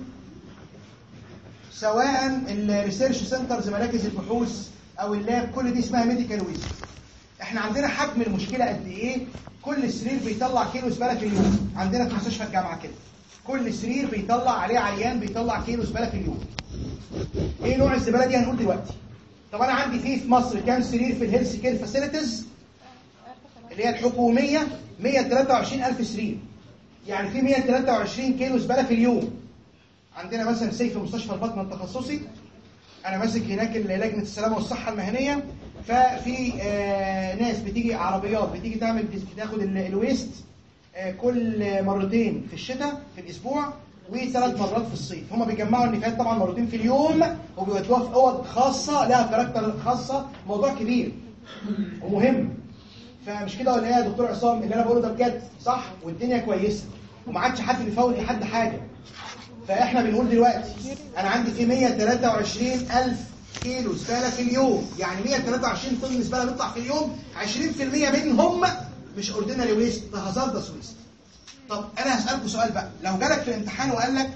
سواء الريسيرش سنترز مراكز البحوث او اللاب كل دي اسمها ميديكال ويست احنا عندنا حجم المشكله قد ايه كل سرير بيطلع كيلو زباله في اليوم عندنا في مستشفى الجامعه كده كل سرير بيطلع عليه عيان بيطلع كيلو زباله في اليوم ايه نوع الزباله دي هنقول دلوقتي طب انا عندي فيه في مصر كام سرير في الهيلث كير فاسيلتيز اللي هي الحكوميه 123000 سرير يعني في 123 كيلو زباله في اليوم عندنا مثلا سي في مستشفى البطن التخصصي انا ماسك هناك لجنه السلامه والصحه المهنيه ففي آه ناس بتيجي عربيات بتيجي تعمل تاخد ال- الويست آه كل مرتين في الشتاء في الاسبوع وثلاث مرات في الصيف هم بيجمعوا النفايات طبعا مرتين في اليوم وبيودوها في اوض خاصه لها كاركتر خاصه موضوع كبير ومهم فمش كده ولا ايه يا دكتور عصام اللي انا بقوله ده بجد صح والدنيا كويسه وما عادش حد بيفوت لحد حاجه فاحنا بنقول دلوقتي انا عندي في 123 الف كيلو زباله في اليوم يعني 123 طن زباله بيطلع في اليوم 20% منهم مش اوردينري ويست ده هازاردس ويست طب انا هسالكم سؤال بقى لو جالك في الامتحان وقال لك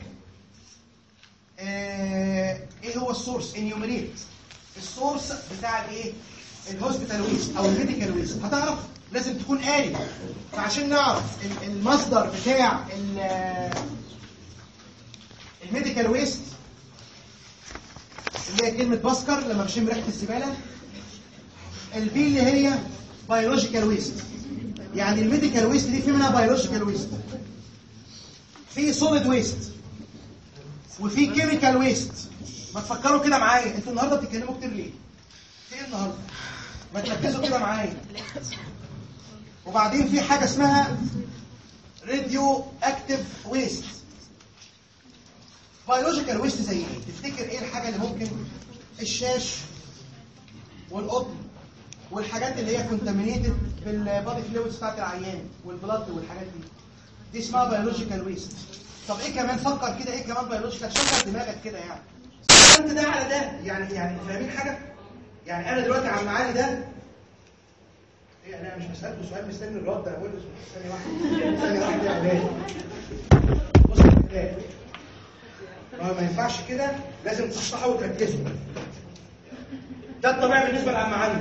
آه ايه هو السورس انيوميريت السورس بتاع الايه الهوسبيتال ويست او الميديكال ويست هتعرف لازم تكون قاري فعشان نعرف ال- المصدر بتاع ال- الميديكال ويست اللي هي كلمة باسكر لما بشم ريحة الزبالة البي اللي هي بيولوجيكال ويست يعني الميديكال ويست دي في منها بيولوجيكال ويست في سوليد ويست وفي كيميكال ويست ما تفكروا كده معايا انتوا النهارده بتتكلموا كتير ليه؟ في ايه النهارده؟ ما تركزوا كده معايا وبعدين في حاجه اسمها راديو اكتيف ويست بيولوجيكال ويست زي ايه؟ تفتكر ايه الحاجه اللي ممكن الشاش والقطن والحاجات اللي هي كونتامينيتد بالبادي فلويدز بتاعت العيان والبلاد والحاجات دي دي اسمها بيولوجيكال ويست طب ايه كمان فكر كده ايه كمان بيولوجيكال شغل دماغك كده يعني انت ده على ده يعني يعني فاهمين حاجه يعني انا دلوقتي عم علي ده إيه انا مش بسالكوا سؤال مستني الرد انا بقول له ثانيه واحده ثانيه واحده يا اولاد بص يا اولاد ما ما ينفعش كده لازم تصححوا وتركزوا ده الطبيعي بالنسبه لعم علي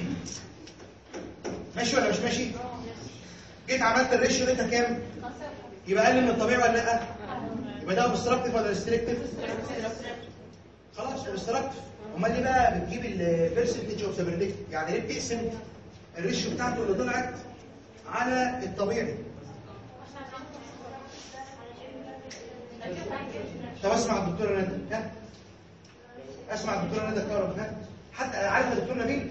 ماشي ولا مش ماشي جيت عملت الريشيو ده كام يبقى اقل من الطبيعي ولا لا يبقى ده اوبستراكتيف ولا ريستريكتيف خلاص اوبستراكتيف امال ليه بقى بتجيب البرسنتج اوف ذا يعني ليه بتقسم الريشيو بتاعته اللي طلعت على الطبيعي طب اسمع الدكتوره ندى ها اسمع الدكتوره ندى كرم ها حتى عارفه دكتور نبيل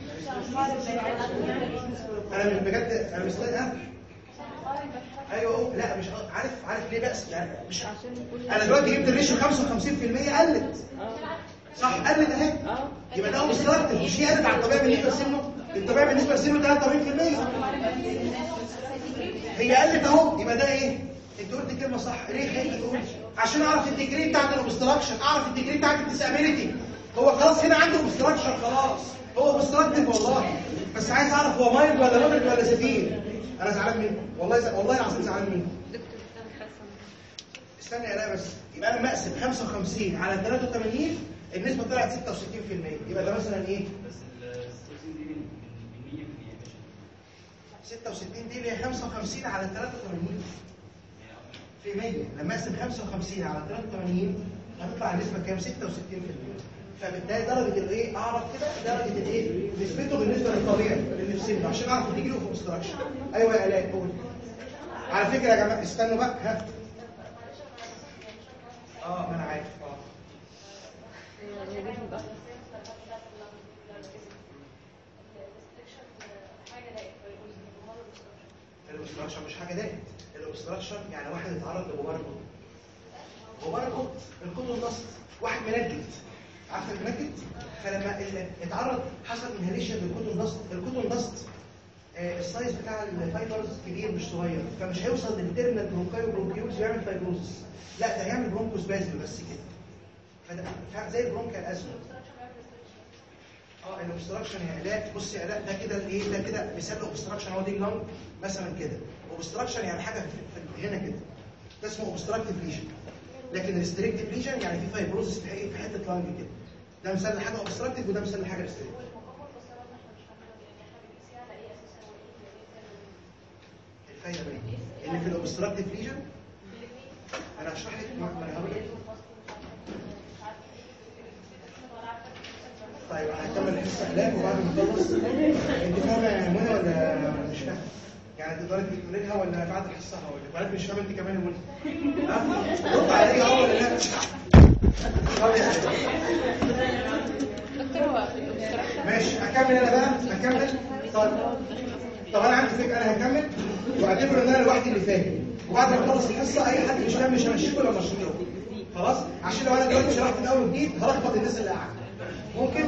انا من بجد انا مستني ها ايوه أوه. لا مش عارف عارف ليه بأس يعني مش انا دلوقتي جبت الريشيو 55% قلت صح قلت اهي يبقى ده اوبستراكتيف مش هي قلت على الطبيعي بالنسبه لسنه الطبيعي بالنسبه لسنه 83% هي قلت اهو يبقى ده ايه انت قلت الكلمه صح ليه خايف تقول عشان اعرف الديجري بتاعت الاوبستراكشن اعرف الديجري بتاعت الديسابيليتي هو خلاص هنا عنده اوبستراكشن خلاص هو اوبستراكتيف والله بس عايز اعرف هو مايلد ولا مودريت ولا سيفير انا زعلان منه والله ز... والله العظيم زعلان منه استنى يا لا بس يبقى انا مقسم 55 على 83 النسبه طلعت 66% يبقى ده مثلا ايه 66 دي اللي هي 55 على 83 في 100 لما اقسم 55 على 83 هتطلع النسبه كام 66% فبالتالي درجه الايه اعرف كده درجه الايه نسبته بالنسبه للطبيعي اللي في سنه عشان اعرف تجي له في اوبستراكشن ايوه يا الاء قول على فكره يا جماعه استنوا بقى ها اه ما انا عارف اه الاوبستراكشن مش حاجه دائت الاوبستراكشن يعني واحد اتعرض لغبار القط غبار القط القط النص واحد منجد عارف المنجد فلما ال- اتعرض حصل انهاليشن للقط النص القط النص آه، السايز بتاع الفايبرز كبير مش صغير فمش هيوصل للتيرمينال برونكايو برونكيوز ويعمل فايبروزس لا ده هيعمل برونكوس بازل بس كده فده فا- زي البرونكا الازمه اه الاوبستراكشن يا الاء بص يا الاء ده كده الايه ده كده مثال اوبستراكشن هو دي اللنج مثلا كده اوبستراكشن يعني حاجه في في هنا كده ده اسمه اوبستراكتيف ليجن لكن ريستريكتيف ليجن يعني في فايبروزس في حته في حته لنج كده ده مثال لحاجه اوبستراكتيف وده مثال لحاجه ريستريكتيف الفايده بين اللي في الاوبستراكتيف ليجن انا هشرح لك ما ما انا هقول لك طيب هنكمل الحصه هناك وبعد ما نخلص انت فاهمه يا منى ولا مش فاهمه؟ يعني تقدري تقولي لها ولا بعد الحصه هقول لك ولا مش فاهمه انت كمان يا منى؟ ها؟ رد عليا اه ولا لا؟ طب يا حبيبي. دكتور هو في الاوبستراكشن ماشي اكمل انا بقى اكمل طيب طب انا عندي فكره انا هكمل واعتبر ان انا لوحدي اللي فاهم وبعد ما اخلص الحصه اي حد مش فاهم مش همشيكوا ولا مشيكوا خلاص عشان لو انا دلوقتي شرحت من اول وجديد هلخبط الناس اللي قاعده ممكن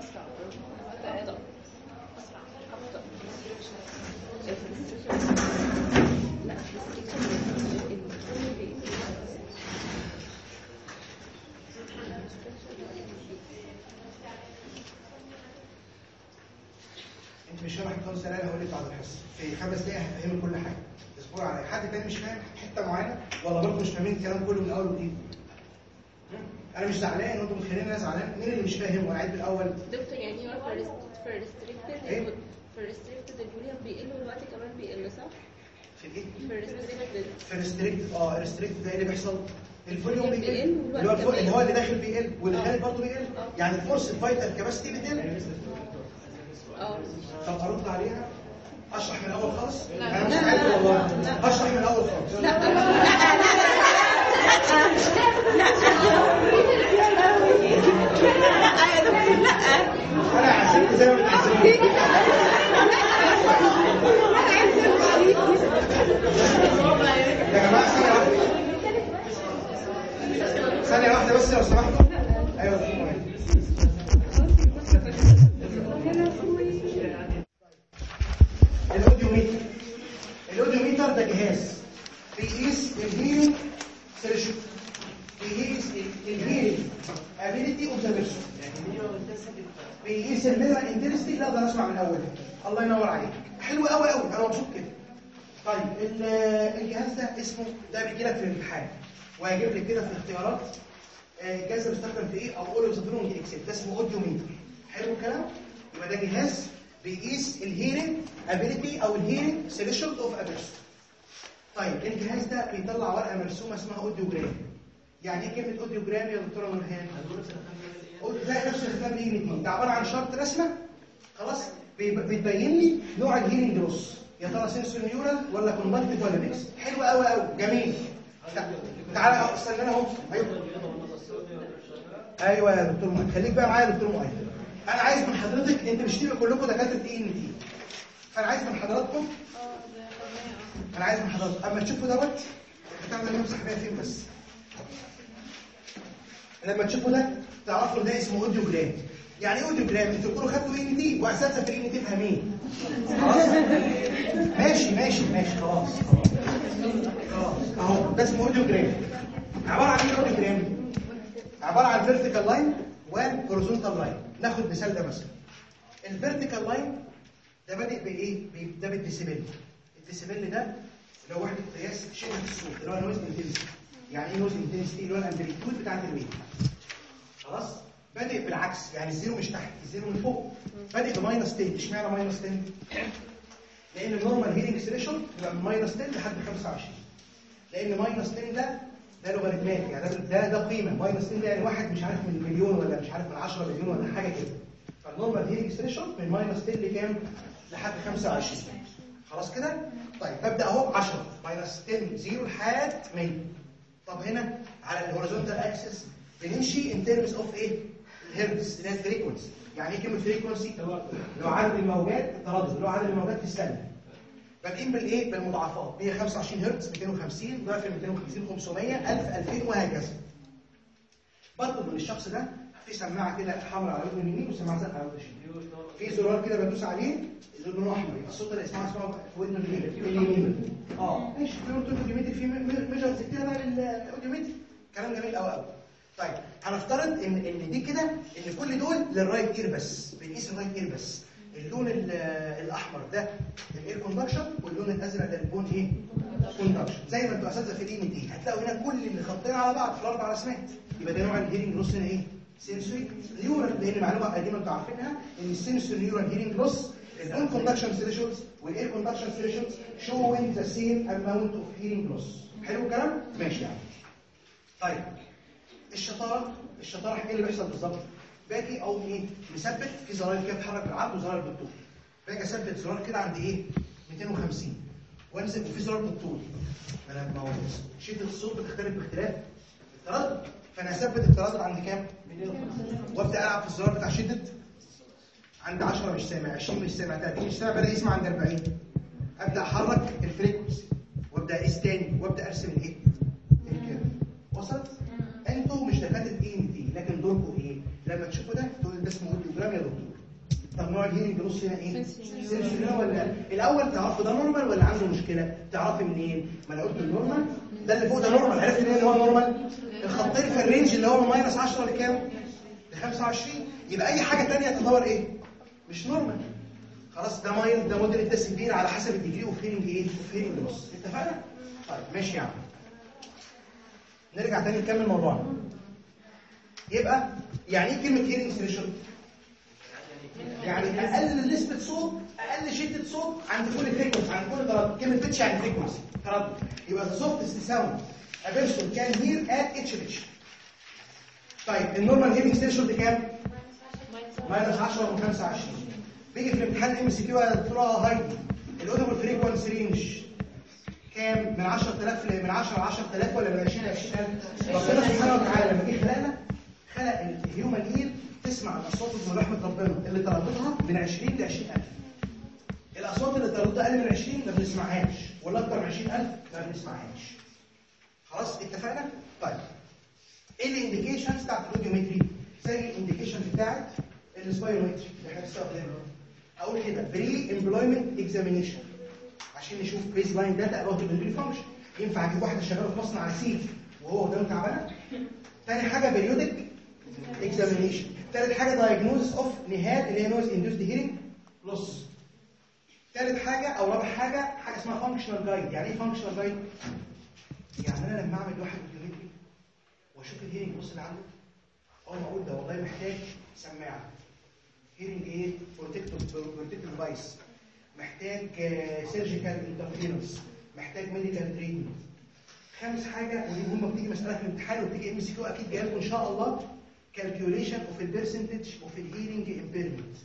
انت مش فاهم حاجه خالص انا هقول لك بعد الحصه في خمس دقايق هفهمك كل حاجه اصبروا عليا حد تاني مش فاهم حته معينه ولا برضه مش فاهمين الكلام كله من اول وجديد انا مش زعلان انتوا متخيلين انا زعلان مين اللي مش فاهم وانا عيد بالاول دكتور يعني هو في ريستريكتد إيه؟ في ريستريكتد الفوليوم بيقل والوقت كمان بيقل صح؟ في ايه في ريستريكتد في ريستريكت اه ريستريكت ده ايه اللي بيحصل الفوليوم بيقل بيقل والوقت اللي هو الفو- كمان. اللي هو اللي داخل بيقل واللي آه. خارج برضه بيقل يعني الفورس الفايتال كاباسيتي بتقل اه طب ارد عليها اشرح من الاول خالص لا. انا مش عارف والله اشرح من الاول خالص انا عزمت زي ما بتعزمني يا جماعه ثانيه واحده ثانيه واحده بس لو سمحتوا ايوه في مهم. الاوديوميتر الاوديوميتر ده جهاز بيقيس الهيرنج ثريشولد بيقيس الهيرنج ابيليتي اوف ذا بيرسون بيقيس الميرا انترستي لا اقدر اسمع من اولها الله ينور عليك حلو قوي قوي انا مبسوط كده طيب ال- الجهاز ده اسمه ده بيجي لك في الامتحان وهيجيب لك كده في الاختيارات آه، الجهاز ده بيستخدم في ايه او قول يوصفونه اكسل ده اسمه اوديوميتر حلو الكلام يبقى ده جهاز بيقيس الهيرنج ابيليتي او الهيرنج ثريشولد اوف ا بيرسون طيب الجهاز ده بيطلع ورقه مرسومه اسمها اوديوجرام يعني ايه كلمه اوديوجرام يا دكتوره نورهان تلاقي نفس الكلام بيجي من اتنين ده عباره عن شرط رسمه خلاص بيب- بتبين لي نوع الهيرنج لوس يا ترى سنسور نيورال ولا كوندكتيف ولا ميكس حلو قوي قوي جميل تع- تعالى اهو استنى اهو ايوه ايوه يا دكتور مؤيد خليك بقى معايا يا دكتور مؤيد انا عايز من حضرتك انت مش تبقى كلكم دكاتره اي ان تي فانا عايز من حضراتكم انا عايز من حضرتك اما تشوفوا دوت بتاع ده نمسح بيها فين بس لما تشوفوا ده تعرفوا ان ده اسمه اوديو جرام يعني ايه اوديو جرام انتوا تكونوا خدتوا اي ان تي واساتذه في الاي ان تي فاهمين خلاص ماشي ماشي ماشي خلاص خلاص اهو ده اسمه اوديو جرام عباره عن ايه اوديو جرام عباره عن فيرتيكال لاين وهوريزونتال لاين ناخد مثال ده مثلا الفيرتيكال لاين ده بادئ بايه بي- ده بالديسيبل الديسيبل ده اللي هو وحده قياس شده الصوت اللي هو النويز انتنسيتي يعني ايه نويز انتنسيتي اللي هو الامبليتيود بتاعت الويف خلاص بادئ بالعكس يعني الزيرو مش تحت الزيرو من فوق بادئ بماينس 10 اشمعنى ماينس 10 لان النورمال هيرنج ثريشولد بيبقى من ماينس 10 لحد 25 لان ماينس 10 ده ده لوغاريتمات يعني ده ده, ده قيمه ماينس 10 ده يعني واحد مش عارف من مليون ولا مش عارف من 10 مليون ولا حاجه كده فالنورمال هيرنج ثريشولد من ماينس 10 لكام لحد 25 خلاص كده طيب ببدا اهو 10 ماينس 10 0 لحد 100 طب هنا على الهوريزونتال اكسس بنمشي ان ترمز اوف ايه الهرتز اللي هي الفريكونسي يعني ايه كلمه فريكونسي اللي هو عدد الموجات التردد اللي هو عدد الموجات في الثانيه بادئين بالايه بالمضاعفات 125 هرتز 250 ضعف 250 500 1000 2000 وهكذا بطلب من الشخص ده في سماعه كده حمراء على اذن اليمين وسماعه زرقاء على اذن الشمال في زرار كده بدوس عليه لونه احمر يبقى الصوت اللي اسمعه اسمعه في ودن اليمين اليمين اه ماشي في ودن الاوديومتري في ميجرز كتير بقى للاوديومتري كلام جميل قوي قوي طيب هنفترض ان ان دي كده ان كل دول للرايت اير بس بنقيس الرايت اير بس اللون ال- الاحمر ده الاير كوندكشن واللون الازرق ده البون ايه كوندكشن زي ما انتوا اساتذه في الاي دي هتلاقوا هنا كل اللي خطين على بعض في الاربع رسمات يبقى ده نوع الهيرنج لوس هنا ايه سنسوري نيورال لان معلومه قديمه انتوا عارفينها ان السنسوري نيورال هيرنج لوس البون كوندكشن ثريشولدز والاير كوندكشن ثريشولدز showing the same amount of hearing loss حلو الكلام ماشي يعني طيب الشطاره الشطاره ايه اللي بيحصل بالظبط باجي او ايه مثبت في زراير كده بتتحرك بالعرض وزراير بالطول باجي اثبت زرار كده عند ايه 250 وانزل وفي زرار بالطول ما انا ما هو شده الصوت بتختلف باختلاف التردد فانا اثبت التردد عند كام وابدا العب في الزرار بتاع شده عند 10 مش سامع 20 مش سامع 30 مش سامع بدا يسمع عند 40 ابدا احرك الفريكونسي وابدا اقيس تاني وابدا ارسم الايه الكيرف وصلت انتوا مش دكاتره اي ان تي لكن دوركم ايه لما تشوفوا ده تقول ده اسمه اوديوجرام يا دكتور طب نوع الهيرنج بص هنا ايه سنسوري ولا الاول تعرفوا ده نورمال ولا عنده مشكله تعرفي منين ما انا قلت النورمال ده اللي فوق ده نورمال عرفت منين ان هو نورمال الخطين في الرينج اللي هو من ماينس 10 لكام ل 25 يبقى اي حاجه ثانيه تعتبر ايه مش نورمال خلاص ده مايل ده موديل ده سيفير على حسب الديجري اوف هيرنج ايه اوف هيرنج لوس اتفقنا طيب ماشي يا عم نرجع تاني نكمل موضوعنا يبقى يعني ايه كلمه هيرنج ثريشولد يعني اقل نسبه صوت اقل شده صوت عند كل فريكونسي عند كل تردد كلمه بيتش يعني فريكونسي تردد يبقى the softest sound a person can hear at each pitch طيب النورمال هيرنج ثريشولد كام ماينس 10 من 25 بيجي في الامتحان ام سي كيو هتقولها هايدي الاودبل فريكونسي رينج كام من 10000 ل- من 10 ل 10000 ولا من 20 ل 20000 ربنا سبحانه وتعالى لما جه خلقنا خلق الهيومن اير تسمع الاصوات من رحمه ربنا اللي ترددها من 20 ل 20000 الاصوات اللي ترددها اقل من 20 ما بنسمعهاش ولا اكتر من 20000 ما بنسمعهاش خلاص اتفقنا طيب ايه الانديكيشنز بتاعت الاوديومتري زي الانديكيشن بتاعت السبايرومتري اللي احنا بنستخدمها اقول كده بري امبلويمنت اكزامينيشن عشان نشوف بيز لاين داتا اباوت البري فانكشن ينفع اجيب واحده شغاله في مصنع سيف وهو قدامه تعبانه تاني حاجه بريودك اكزامينيشن تالت حاجه دايجنوزس اوف نهاد اللي هي نويز اندوسد هيرنج لوس تالت حاجه او رابع حاجه حاجه اسمها فانكشنال جايد يعني ايه فانكشنال جايد يعني انا لما اعمل واحد اوديومتري واشوف الهيرنج لوس اللي عنده اول ما اقول ده والله محتاج سماعه هيرنج ايه بروتكتيف بروتكتيف ديفايس محتاج سيرجيكال انترفيرنس محتاج ميديكال تريتمنت خامس حاجه ودي مهمه بتيجي مساله في الامتحان وبتيجي ام سي كيو اكيد جايه لكم ان شاء الله كالكيوليشن اوف البرسنتج اوف الهيرنج امبيرمنت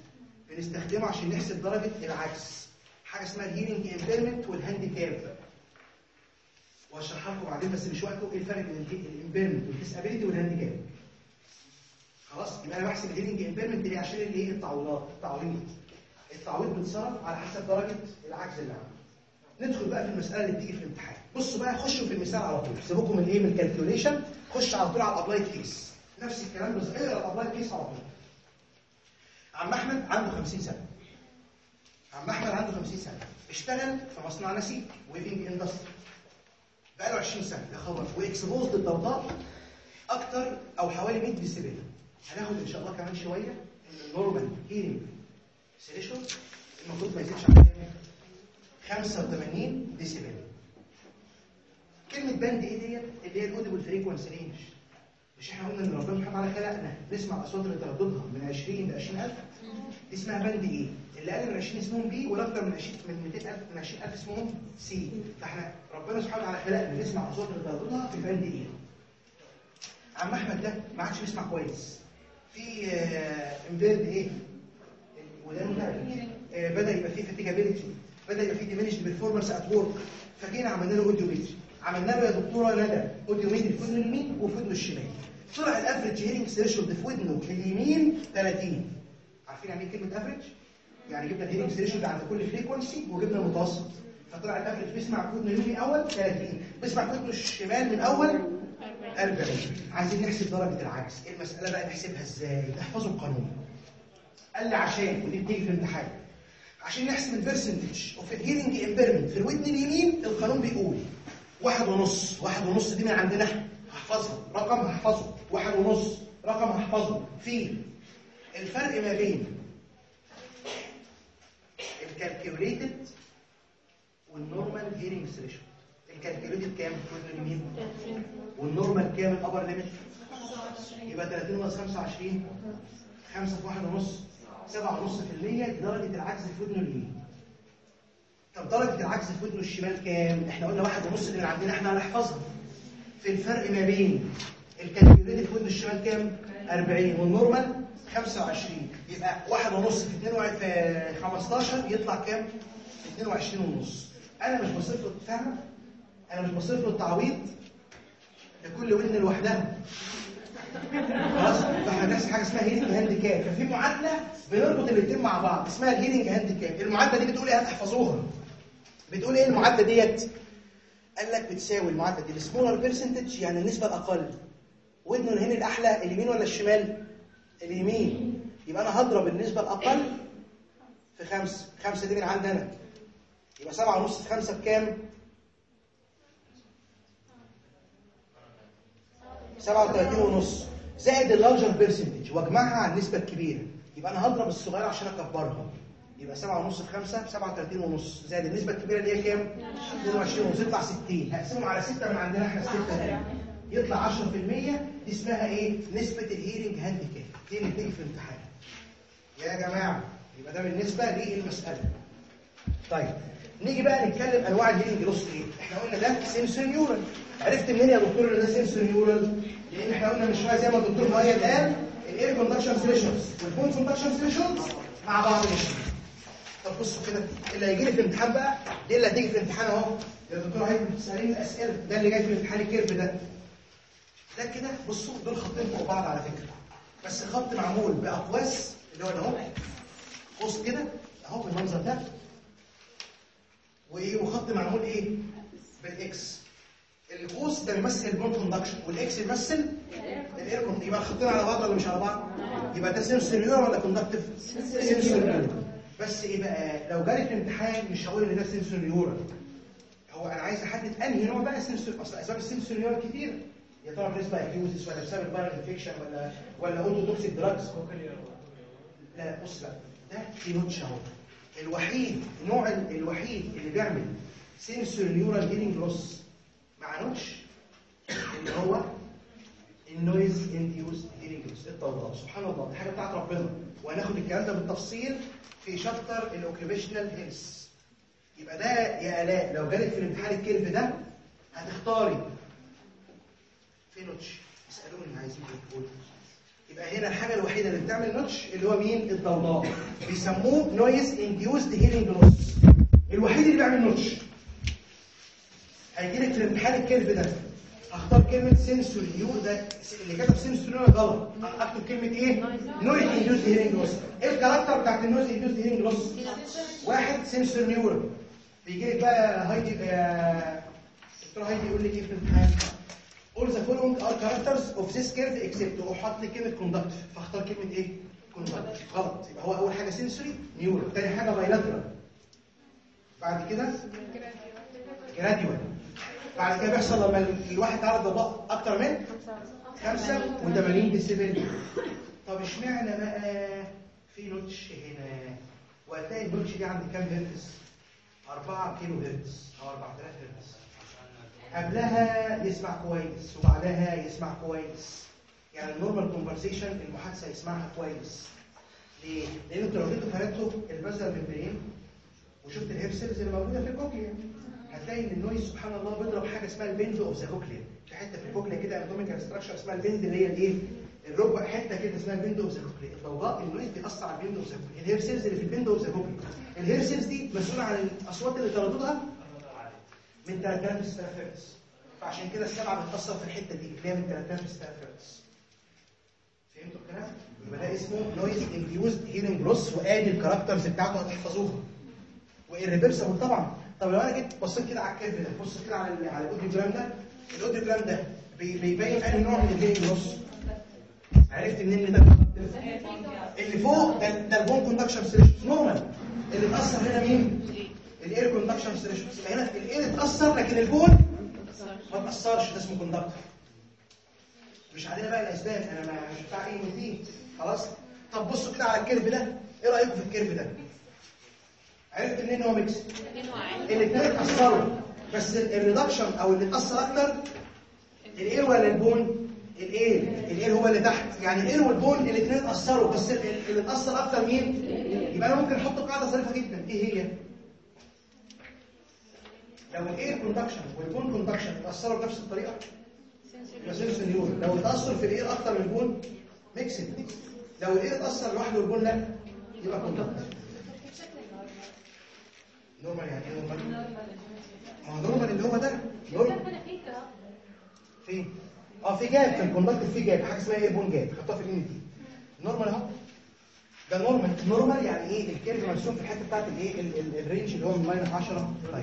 بنستخدمه عشان نحسب درجه العجز حاجه اسمها الهيرنج امبيرمنت والهانديكاب واشرحها لكم بعدين بس مش وقته ايه الفرق بين الامبيرمنت والديسابيلتي والهانديكاب خلاص يبقى انا بحسب الهيرنج امبيرمنت ليه عشان الايه التعويضات التعويض التعويض بيتصرف على حسب درجه العجز اللي عنده ندخل بقى في المساله اللي بتيجي في الامتحان بصوا بقى خشوا في المثال على طول سيبوكم من ايه من الكالكوليشن خش على طول على الابلايد كيس نفس الكلام بس اقرا الابلايد كيس على طول عم احمد عنده 50 سنه عم احمد عنده 50 سنه اشتغل في مصنع نسيج ويفنج اندستري بقى له 20 سنه يا خبر واكسبوزد للضوضاء اكتر او حوالي 100 ديسيبل هناخد ان شاء الله كمان شويه ان النورمال هيرنج سيريشن المفروض ما يزيدش عن كام؟ 85 ديسيبل كلمه باند ايه ديت اللي هي الاوديبل فريكونسي رينج مش احنا قلنا ان ربنا سبحانه وتعالى خلقنا نسمع الاصوات اللي ترددها من 20 ل 20000 دي اسمها باند ايه اللي اقل من 20 اسمهم بي والاكثر من 20 من 200000 من 20000 اسمهم سي فاحنا ربنا سبحانه وتعالى خلقنا نسمع الاصوات اللي ترددها في باند ايه عم احمد ده ما عادش بيسمع كويس في امبيرد ايه وده آه بدا يبقى فيه فاتيجابيلتي بدا يبقى فيه ديمينش بيرفورمانس ات ورك فجينا عملنا له اوديومتري عملنا له يا دكتوره ندى اوديومتري في ودنه اليمين وفي ودنه الشمال طلع الافريج هيرنج ثريشولد في ودنه اليمين 30 عارفين يعني ايه كلمه افريج يعني جبنا الهيرنج ثريشولد عند كل فريكونسي وجبنا المتوسط فطلع الافريج بيسمع في ودنه اليمين اول 30 بيسمع في ودنه الشمال من اول 40 عايزين نحسب درجه العجز المساله بقى نحسبها ازاي احفظوا القانون قال لي عشان ودي بتيجي في الامتحان عشان نحسب البرسنتج اوف الهيرنج امبيرمنت في الودن اليمين القانون بيقول واحد ونص واحد ونص دي من عندنا احنا هحفظها رقم هحفظه واحد ونص رقم هحفظه في الفرق ما بين الكالكيوليتد والنورمال هيرنج ثريشولد الكالكيوليتد كام في الودن اليمين والنورمال كام الابر ليميت يبقى 30 ناقص 25 5 في 1 ونص 7 ونص في المية دي درجة العجز في ودنه اليمين طب درجة العجز في ودنه الشمال كام؟ احنا قلنا واحد ونص اللي من عندنا احنا هنحفظها في الفرق ما بين الكالكيوليتد في ودنه الشمال كام؟ 40 والنورمال 25 يبقى واحد ونص في 2 في 15 يطلع كام؟ 22 ونص انا مش بصرف له فاهمه؟ انا مش بصرف له التعويض لكل ودن لوحدها خلاص فاحنا هنحسب حاجه اسمها هيرنج هانديكاب ففي معادله بنربط الاثنين مع بعض اسمها الهيرنج هانديكاب المعادله دي بتقول ايه هتحفظوها بتقول ايه المعادله ديت قال لك بتساوي المعادله دي السمولر بيرسنتج يعني النسبه الاقل ودنه الهين الاحلى اليمين ولا الشمال اليمين يبقى انا هضرب النسبه الاقل في خمسة خمسة دي من عندي انا يبقى سبعة ونص في خمسة بكام 37 ونص زائد اللارجر بيرسنتج واجمعها على النسبه الكبيره يبقى انا هضرب الصغيره عشان اكبرها يبقى 7 ونص في 5 ب 37 ونص زائد النسبه الكبيره اللي هي كام 22 ونص يطلع 60 هقسمهم على 6 من عندنا احنا 6 دي يطلع 10% دي اسمها ايه نسبه الهيرنج هانديكاب دي اللي بتيجي في الامتحان يا جماعه يبقى ده بالنسبه للمساله طيب نيجي بقى نتكلم انواع الهيرنج لوس ايه احنا قلنا ده سنسور نيورال عرفت منين يا دكتور ان ده سنسور نيورال لان احنا قلنا من شويه زي ما الدكتور مؤيد قال الاير كوندكشن ثريشولدز والبون كوندكشن ثريشولدز مع بعض ماشيين طب بصوا كده اللي هيجي لي في الامتحان بقى دي اللي هتيجي في الامتحان اهو يا دكتور هيجي بتسالني الاسئله ده اللي جاي في الامتحان الكيرف ده ده كده بصوا دول خطين فوق بعض على فكره بس خط معمول باقواس اللي هو ده اهو قوس كده اهو بالمنظر ده وايه وخط معمول ايه بالاكس القوس ده بيمثل البون كوندكشن والاكس بيمثل الاير كوند يبقى الخطين على بعض ولا مش على بعض يبقى ده سنسوريور ولا كوندكتيف سنسوريور بس ايه بقى لو جالي في الامتحان مش هقول ان ده سنسوريور هو انا عايز احدد انهي نوع بقى سنسور اصل اسباب السنسوريور كتير يا ترى بالنسبه اكيوزيس ولا بسبب الفيرال انفكشن ولا ولا اوتو توكسيك دراجز لا لا بص بقى ده في نوتش اهو الوحيد النوع الوحيد اللي بيعمل سنسور نيورال هيرنج لوس مع نوتش اللي هو النويز انديوز هيرنج لوس التوضيح سبحان الله دي حاجه بتاعت ربنا وهناخد الكلام ده بالتفصيل في شابتر الاوكيبيشنال هيلث يبقى ده يا الاء لو جالك في الامتحان الكيرف ده هتختاري في نوتش اسالوني عايزين ايه تقول يبقى هنا الحاجه الوحيده اللي بتعمل نوتش اللي هو مين الضوضاء بيسموه نويز انديوزد هيرنج لوس الوحيد اللي بيعمل نوتش هيجي لك في الامتحان الكيرف ده اختار كلمه سنسوري يو ده اللي كتب سنسوري هنا غلط اكتب كلمه ايه نويز انديوزد هيرنج لوس ايه الكاركتر بتاعت النويز انديوزد هيرنج لوس واحد سنسور نيورون بيجي لك بقى هايدي آه، دكتور هايدي يقول لك ايه في الامتحان all the following are characters of this curve except وحط لي كلمه conductive فاختار كلمه ايه conductive غلط يبقى هو اول حاجه سنسوري نيورون تاني حاجه بايلاترال بعد كده جراديوال بعد كده بيحصل لما الواحد يتعرض لضوء اكتر من 85 ديسيبل طب اشمعنى بقى في نوتش هنا وهتلاقي النوتش دي عند كام هرتز 4 كيلو هرتز او 4000 هرتز قبلها يسمع كويس وبعدها يسمع كويس يعني النورمال كونفرسيشن المحادثه يسمعها كويس ليه؟ لان انتوا لو جيتوا فردتوا البازل ممبرين وشفت الهير سيلز اللي موجوده في الكوكليا هتلاقي ان النويز سبحان الله بيضرب حاجه اسمها البند اوف ذا كوكليا في حته في الكوكليا كده اناتوميكال ستراكشر اسمها البند اللي هي الايه؟ الركبه حته كده اسمها البند اوف ذا كوكليا الضوضاء النويز بيأثر على البند اوف ذا كوكليا الهير سيلز اللي في البند اوف ذا كوكليا الهير سيلز دي مسؤوله عن الاصوات اللي ترددها من 3000 ستار هرتز فعشان كده السمعه بتأثر في الحته دي اللي هي من 3000 ستار هرتز فهمتوا الكلام؟ يبقى ده اسمه نويز انديوزد هيرنج لوس وادي الكاركترز بتاعته هتحفظوها والريفرسبل طبعا طب لو انا جيت بصيت كده على الكيرف ده بص كده على ال- على الاوديوجرام ده الاوديوجرام ده بي- بيبين انهي نوع من الهيرنج لوس عرفت منين ان ده conductive؟ اللي فوق ده ده البون كوندكشن سيريشن نورمال اللي اتاثر هنا مين؟ الاير كوندكشن سيريشن يبقى هنا الاير اتاثر لكن البون ما تاثرش ده اسمه كوندكتور مش علينا بقى الاسباب انا ما مش بتاع ايه دي خلاص طب بصوا كده على الكيرف ده ايه رايكم في الكيرف ده عرفت منين هو ميكس الاثنين اتاثروا بس ال- الريدكشن او اللي اتاثر اكتر الاير ولا البون الاير الاير هو اللي تحت يعني الاير والبون الاثنين اتاثروا بس ال- ال- اللي اتاثر اكتر مين يبقى انا ممكن احط قاعده ظريفه جدا ايه هي لو الاير كوندكشن والبون كوندكشن اتاثروا بنفس الطريقه يبقى سنسور نيورون لو التاثر في الاير اكتر من البون ميكسد لو الاير اتاثر لوحده والبون لا يبقى كوندكتور نورمال يعني ايه نورمال ما هو نورمال اللي هو ده نورمال فين اه في جاب في الكوندكتور في جاب حاجه اسمها ايه بون جاب حطها في الان دي نورمال اهو ده نورمال نورمال يعني ايه الكيرف مرسوم في الحته بتاعت الايه ال- ال- الرينج اللي هو من ماينس 10 طيب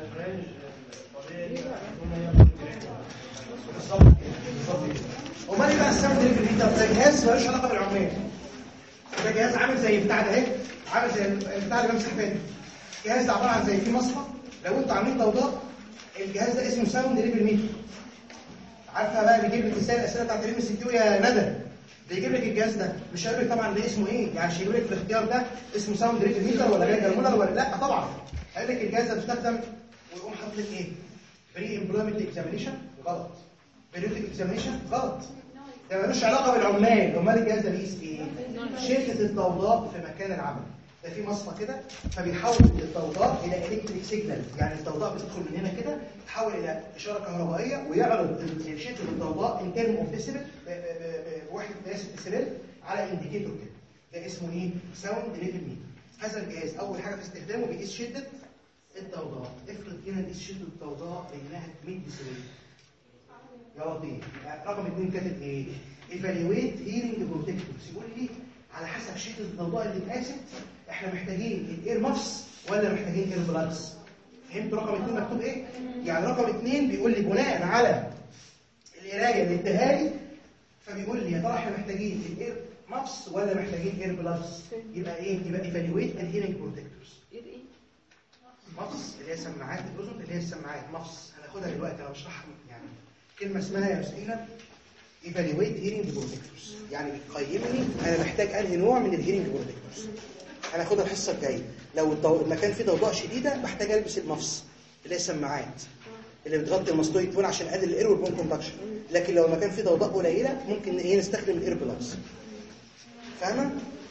بالظبط كده، بالظبط كده. امال ايه بقى الساوند ديليفري ده ده جهاز ملوش علاقه بالعمال ده جهاز عامل زي بتاع ده اهي عامل زي البتاع اللي بمسح فيه الجهاز ده عباره عن زي في مصفى لو انتوا عاملين ضوضاء الجهاز ده اسمه ساوند ديليفري ميتر عارفه بقى بيجيب لك مثال الاسئله بتاعت الام سي كيو يا ندى بيجيب لك الجهاز ده مش هيقول لك طبعا ده اسمه ايه يعني مش هيقول لك في الاختيار ده اسمه ساوند ديليفري ميتر ولا جاي مولر ولا لا طبعا هيقول لك الجهاز ده بيستخدم ويقوم حاطط لك ايه بري امبلويمنت اكزامينيشن غلط بريودك اكزامينيشن غلط ده ملوش علاقه بالعمال امال الجهاز ده بيقيس ايه شده الضوضاء في مكان العمل ده في مصفى كده فبيحول الضوضاء الى الكتريك سيجنال يعني الضوضاء بتدخل من هنا كده تتحول الى اشاره كهربائيه ويعرض ال- شده الضوضاء ان ترم اوف ديسيبل بوحده قياس الديسيبل على انديكيتور كده ده اسمه ايه ساوند ليفل ميتر هذا الجهاز اول حاجه في استخدامه بيقيس شده الضوضاء افرض هنا نقيس شده الضوضاء لانها 100 ديسيبل يا لطيف رقم اثنين كاتب ايه؟ ايفالويت هيرنج بروتكتورز يقول لي على حسب شده الضوضاء اللي اتقاست احنا محتاجين الاير مافس ولا محتاجين اير بلاكس فهمت رقم اثنين مكتوب ايه؟ يعني رقم اثنين بيقول لي بناء على القرايه اللي اداها لي فبيقول لي يا ترى احنا محتاجين الاير مافس ولا محتاجين اير بلاكس يبقى ايه؟ يبقى ايفالويت الهيرنج بروتكتورز مفص اللي هي سماعات الاذن اللي هي السماعات مفص هناخدها دلوقتي انا بشرحها يعني كلمه اسمها يا سيدنا ايفالويت هيرنج بروتكتورز يعني بتقيمني انا محتاج انهي نوع من الهيرنج بروتكتورز هناخدها الحصه الجايه لو الضو... المكان فيه ضوضاء شديده بحتاج البس المفص اللي هي السماعات اللي بتغطي الماستويد بون عشان اقلل الاير والبون كومباكشن لكن لو المكان فيه ضوضاء قليله ممكن ايه نستخدم الاير بلس فاهمه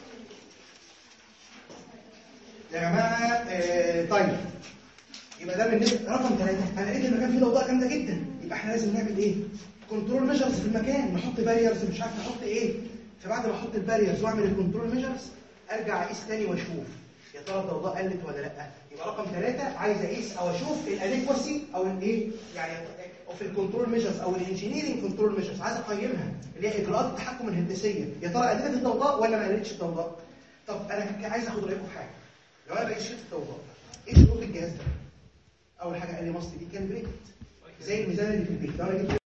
يا جماعه آه طيب يبقى ده بالنسبه رقم ثلاثه انا لقيت المكان فيه ضوضاء جامده جدا يبقى احنا لازم نعمل ايه؟ كنترول ميجرز في المكان نحط باريرز مش عارف نحط ايه فبعد ما احط الباريرز واعمل الكنترول ميجرز ارجع اقيس تاني واشوف يا ترى الضوضاء قلت ولا لا يبقى رقم ثلاثة عايز اقيس او اشوف الاديكوسي او الايه يعني او في الكنترول ميجرز او الانجينيرنج كنترول ميجرز عايز اقيمها اللي هي اجراءات التحكم الهندسيه يا ترى قللت الضوضاء ولا ما قللتش الضوضاء طب انا ك- عايز اخد رايكم في حاجه لو انا بقيت شلت الضوضاء ايه شروط الجهاز ده اول حاجه قال لي مصر دي كان بريكت زي الميزان اللي في البيت لو انا جبت